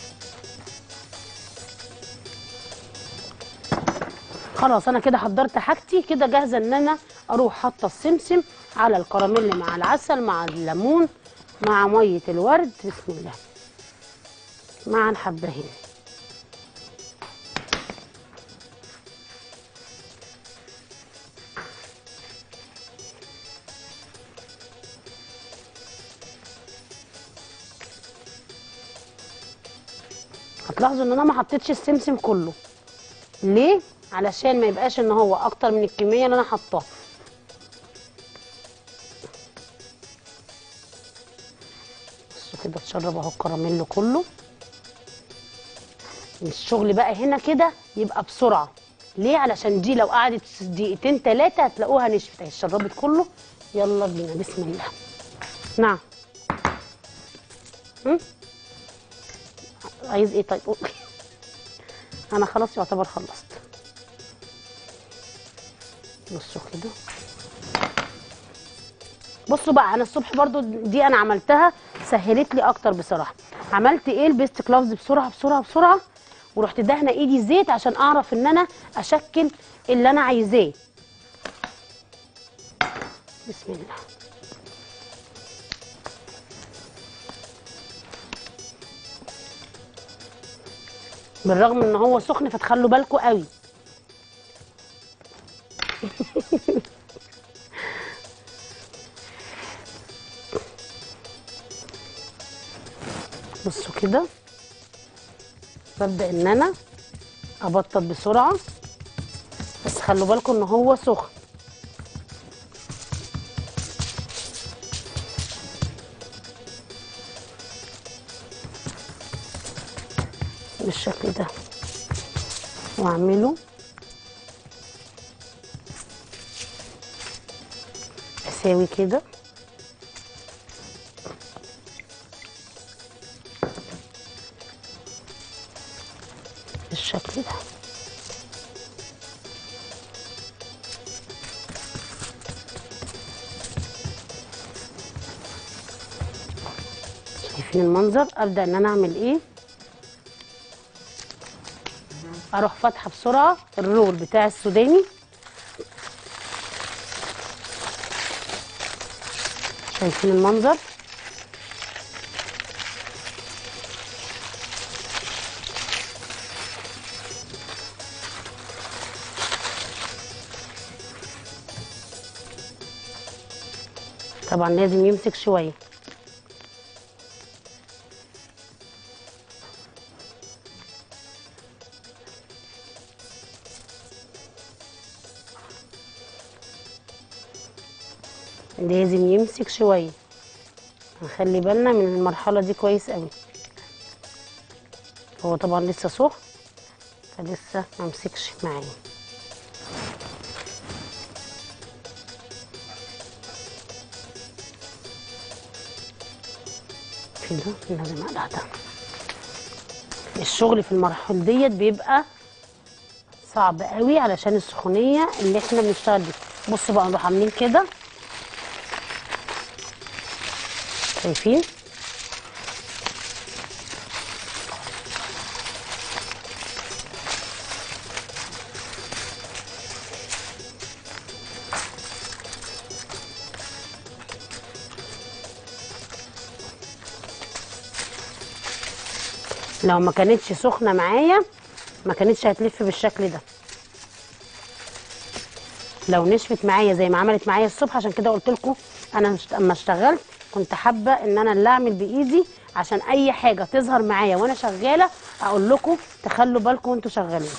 خلاص انا كده حضرت حاجتي كده جاهزه ان انا اروح حاطه السمسم على الكراميل مع العسل مع الليمون مع ميه الورد بسم الله مع الحبهان هتلاحظوا ان انا ما حطيتش السمسم كله ليه علشان ما يبقاش ان هو اكتر من الكميه اللي انا حطاها بصوا كده اتشرب اهو الكراميل كله الشغل بقى هنا كده يبقى بسرعه ليه علشان دي لو قعدت دقيقتين ثلاثه هتلاقوها نشفت اهي اتشربت كله يلا بينا بسم الله نعم هم؟ عايز ايه طيب قول. انا خلاص يعتبر خلصت بصوا كده بصوا بقى انا الصبح برضو دي انا عملتها سهلت لي اكتر بصراحه عملت ايه لبست كلافز بسرعه بسرعه بسرعه ورحت دهنه ايدي زيت عشان اعرف ان انا اشكل اللي انا عايزاه بسم الله بالرغم ان هو سخن فتخلوا بالكم قوي بصوا كده ببدا ان انا ابطط بسرعه بس خلوا بالكم ان هو سخن بالشكل ده واعمله اساوي كده بالشكل ده شايفين المنظر ابدا ان انا اعمل ايه اروح فاتحه بسرعه الرول بتاع السوداني شايفين المنظر طبعا لازم يمسك شويه لازم يمسك شويه نخلي بالنا من المرحله دي كويس قوي هو طبعا لسه سخن فلسه ما مسكش معايا كده لازم اقلعها الشغل في المراحل ديت بيبقى صعب قوي علشان السخونيه اللي احنا بنشتغل بيها بصوا بقى نروح عاملين كده شايفين لو ما كانتش سخنه معايا ما كانتش هتلف بالشكل ده لو نشفت معايا زي ما عملت معايا الصبح عشان كده قلت لكم انا مش- اما اشتغلت كنت حابه ان انا اللي اعمل بايدي عشان اي حاجه تظهر معايا وانا شغاله اقول لكم تخلوا بالكم وانتوا شغالين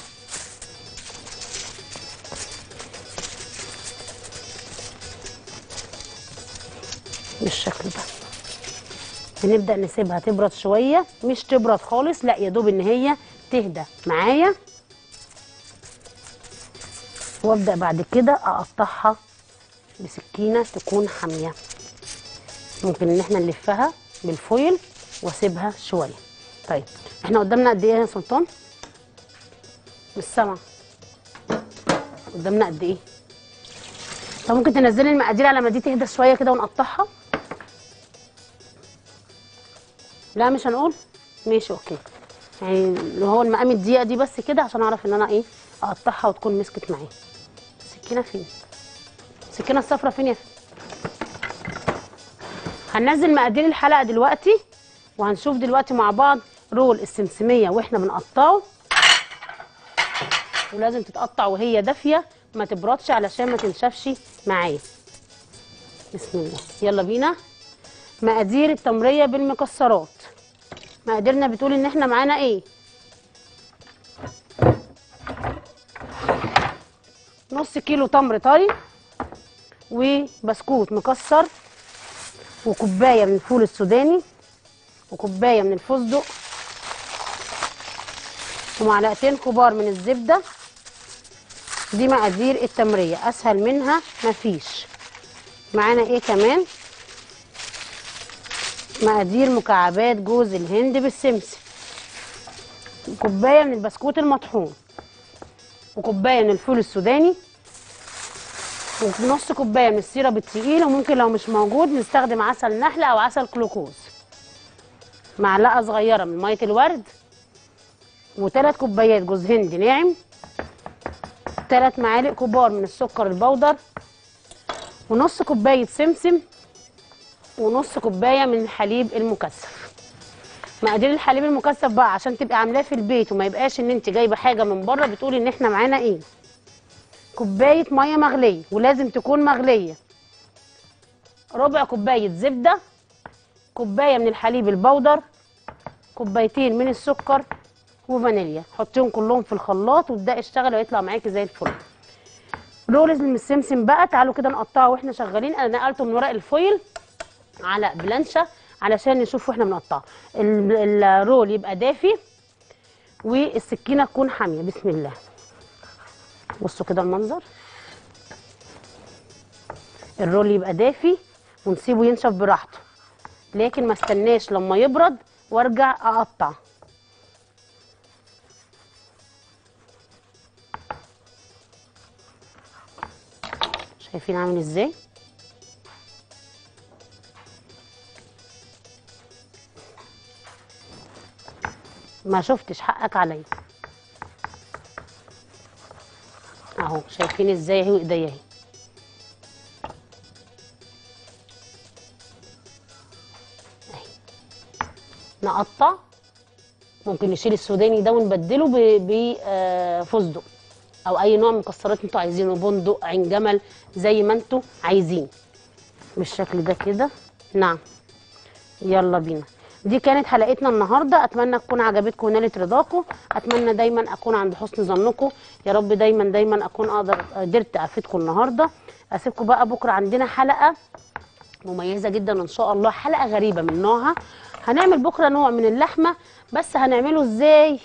بالشكل ده بنبدا نسيبها تبرد شويه مش تبرد خالص لا يا دوب ان هي تهدى معايا وابدا بعد كده اقطعها بسكينه تكون حاميه ممكن ان احنا نلفها بالفويل واسيبها شويه طيب احنا قدامنا قد ايه يا سلطان مش سامعه قدامنا قد ايه طب ممكن تنزلي المقادير على ما دي تهدى شويه كده ونقطعها لا مش هنقول ماشي اوكي يعني اللي هو المقام الدقيقه دي بس كده عشان اعرف ان انا ايه اقطعها وتكون مسكت معايا السكينه فين السكينه الصفرا فين يا فندم؟ هننزل مقادير الحلقه دلوقتي وهنشوف دلوقتي مع بعض رول السمسميه واحنا بنقطعه ولازم تتقطع وهي دافيه ما تبردش علشان ما تنشفش معايا بسم الله يلا بينا مقادير التمريه بالمكسرات مقاديرنا بتقول ان احنا معانا ايه نص كيلو تمر طري وبسكوت مكسر وكوبايه من الفول السوداني وكوبايه من الفستق ومعلقتين كبار من الزبده دي مقادير التمريه اسهل منها مفيش معانا ايه كمان مقادير مكعبات جوز الهند بالسمسم كوبايه من البسكوت المطحون وكوبايه من الفول السوداني ونص كوبايه من السيرب التقيل وممكن لو مش موجود نستخدم عسل نحله او عسل جلوكوز معلقه صغيره من ميه الورد وثلاث كوبايات جوز هند ناعم ثلاث معالق كبار من السكر البودر ونص كوبايه سمسم ونص كوبايه من الحليب المكثف مقادير الحليب المكثف بقى عشان تبقي عاملاه في البيت وما يبقاش ان انت جايبه حاجه من بره بتقولي ان احنا معانا ايه كوبايه ميه مغليه ولازم تكون مغليه ربع كوبايه زبده كوبايه من الحليب البودر كوبايتين من السكر وفانيليا حطيهم كلهم في الخلاط وابداي اشتغل ويطلع معاكي زي الفل رولز من السمسم بقى تعالوا كده نقطعه واحنا شغالين انا نقلته من ورق الفويل على بلانشه علشان نشوف واحنا بنقطعه ال- الرول يبقى دافي والسكينه تكون حاميه بسم الله بصوا كده المنظر الرول يبقى دافي ونسيبه ينشف براحته لكن ما استناش لما يبرد وارجع اقطع شايفين عامل ازاي ما شفتش حقك عليا اهو شايفين ازاي اهي وايديا اهي أهي. نقطع ممكن نشيل السوداني ده ونبدله بفستق او اي نوع مكسرات انتوا عايزينه بندق عين جمل زي ما انتوا عايزين بالشكل ده كده نعم يلا بينا دي كانت حلقتنا النهارده اتمنى تكون عجبتكم ونالت رضاكم اتمنى دايما اكون عند حسن ظنكم يا رب دايما دايما اكون اقدر قدرت افيدكم النهارده اسيبكم بقى بكره عندنا حلقه مميزه جدا ان شاء الله حلقه غريبه من نوعها هنعمل بكره نوع من اللحمه بس هنعمله ازاي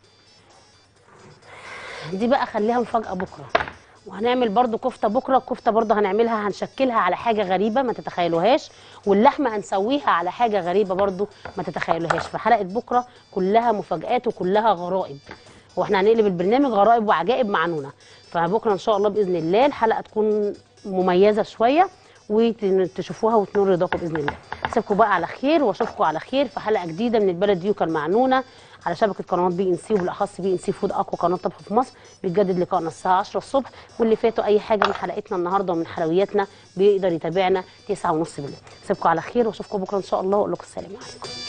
دي بقى خليها مفاجاه بكره وهنعمل برضو كفته بكره الكفته برضو هنعملها هنشكلها على حاجه غريبه ما تتخيلوهاش واللحمه هنسويها على حاجه غريبه برضو ما تتخيلوهاش فحلقه بكره كلها مفاجآت وكلها غرائب واحنا هنقلب البرنامج غرائب وعجائب مع نونا فبكره ان شاء الله باذن الله الحلقه تكون مميزه شويه وتشوفوها وتنور رضاكم باذن الله اسيبكم بقى على خير واشوفكم على خير في حلقه جديده من البلد ديوكا المعنونه على شبكه قنوات بي ان سي وبالاخص بي ان سي فود اقوى قناه طبخ في مصر بيتجدد لقائنا الساعه 10 الصبح واللي فاتوا اي حاجه من حلقتنا النهارده ومن حلوياتنا بيقدر يتابعنا 9:30 بالليل اسيبكم على خير واشوفكم بكره ان شاء الله واقول لكم السلام عليكم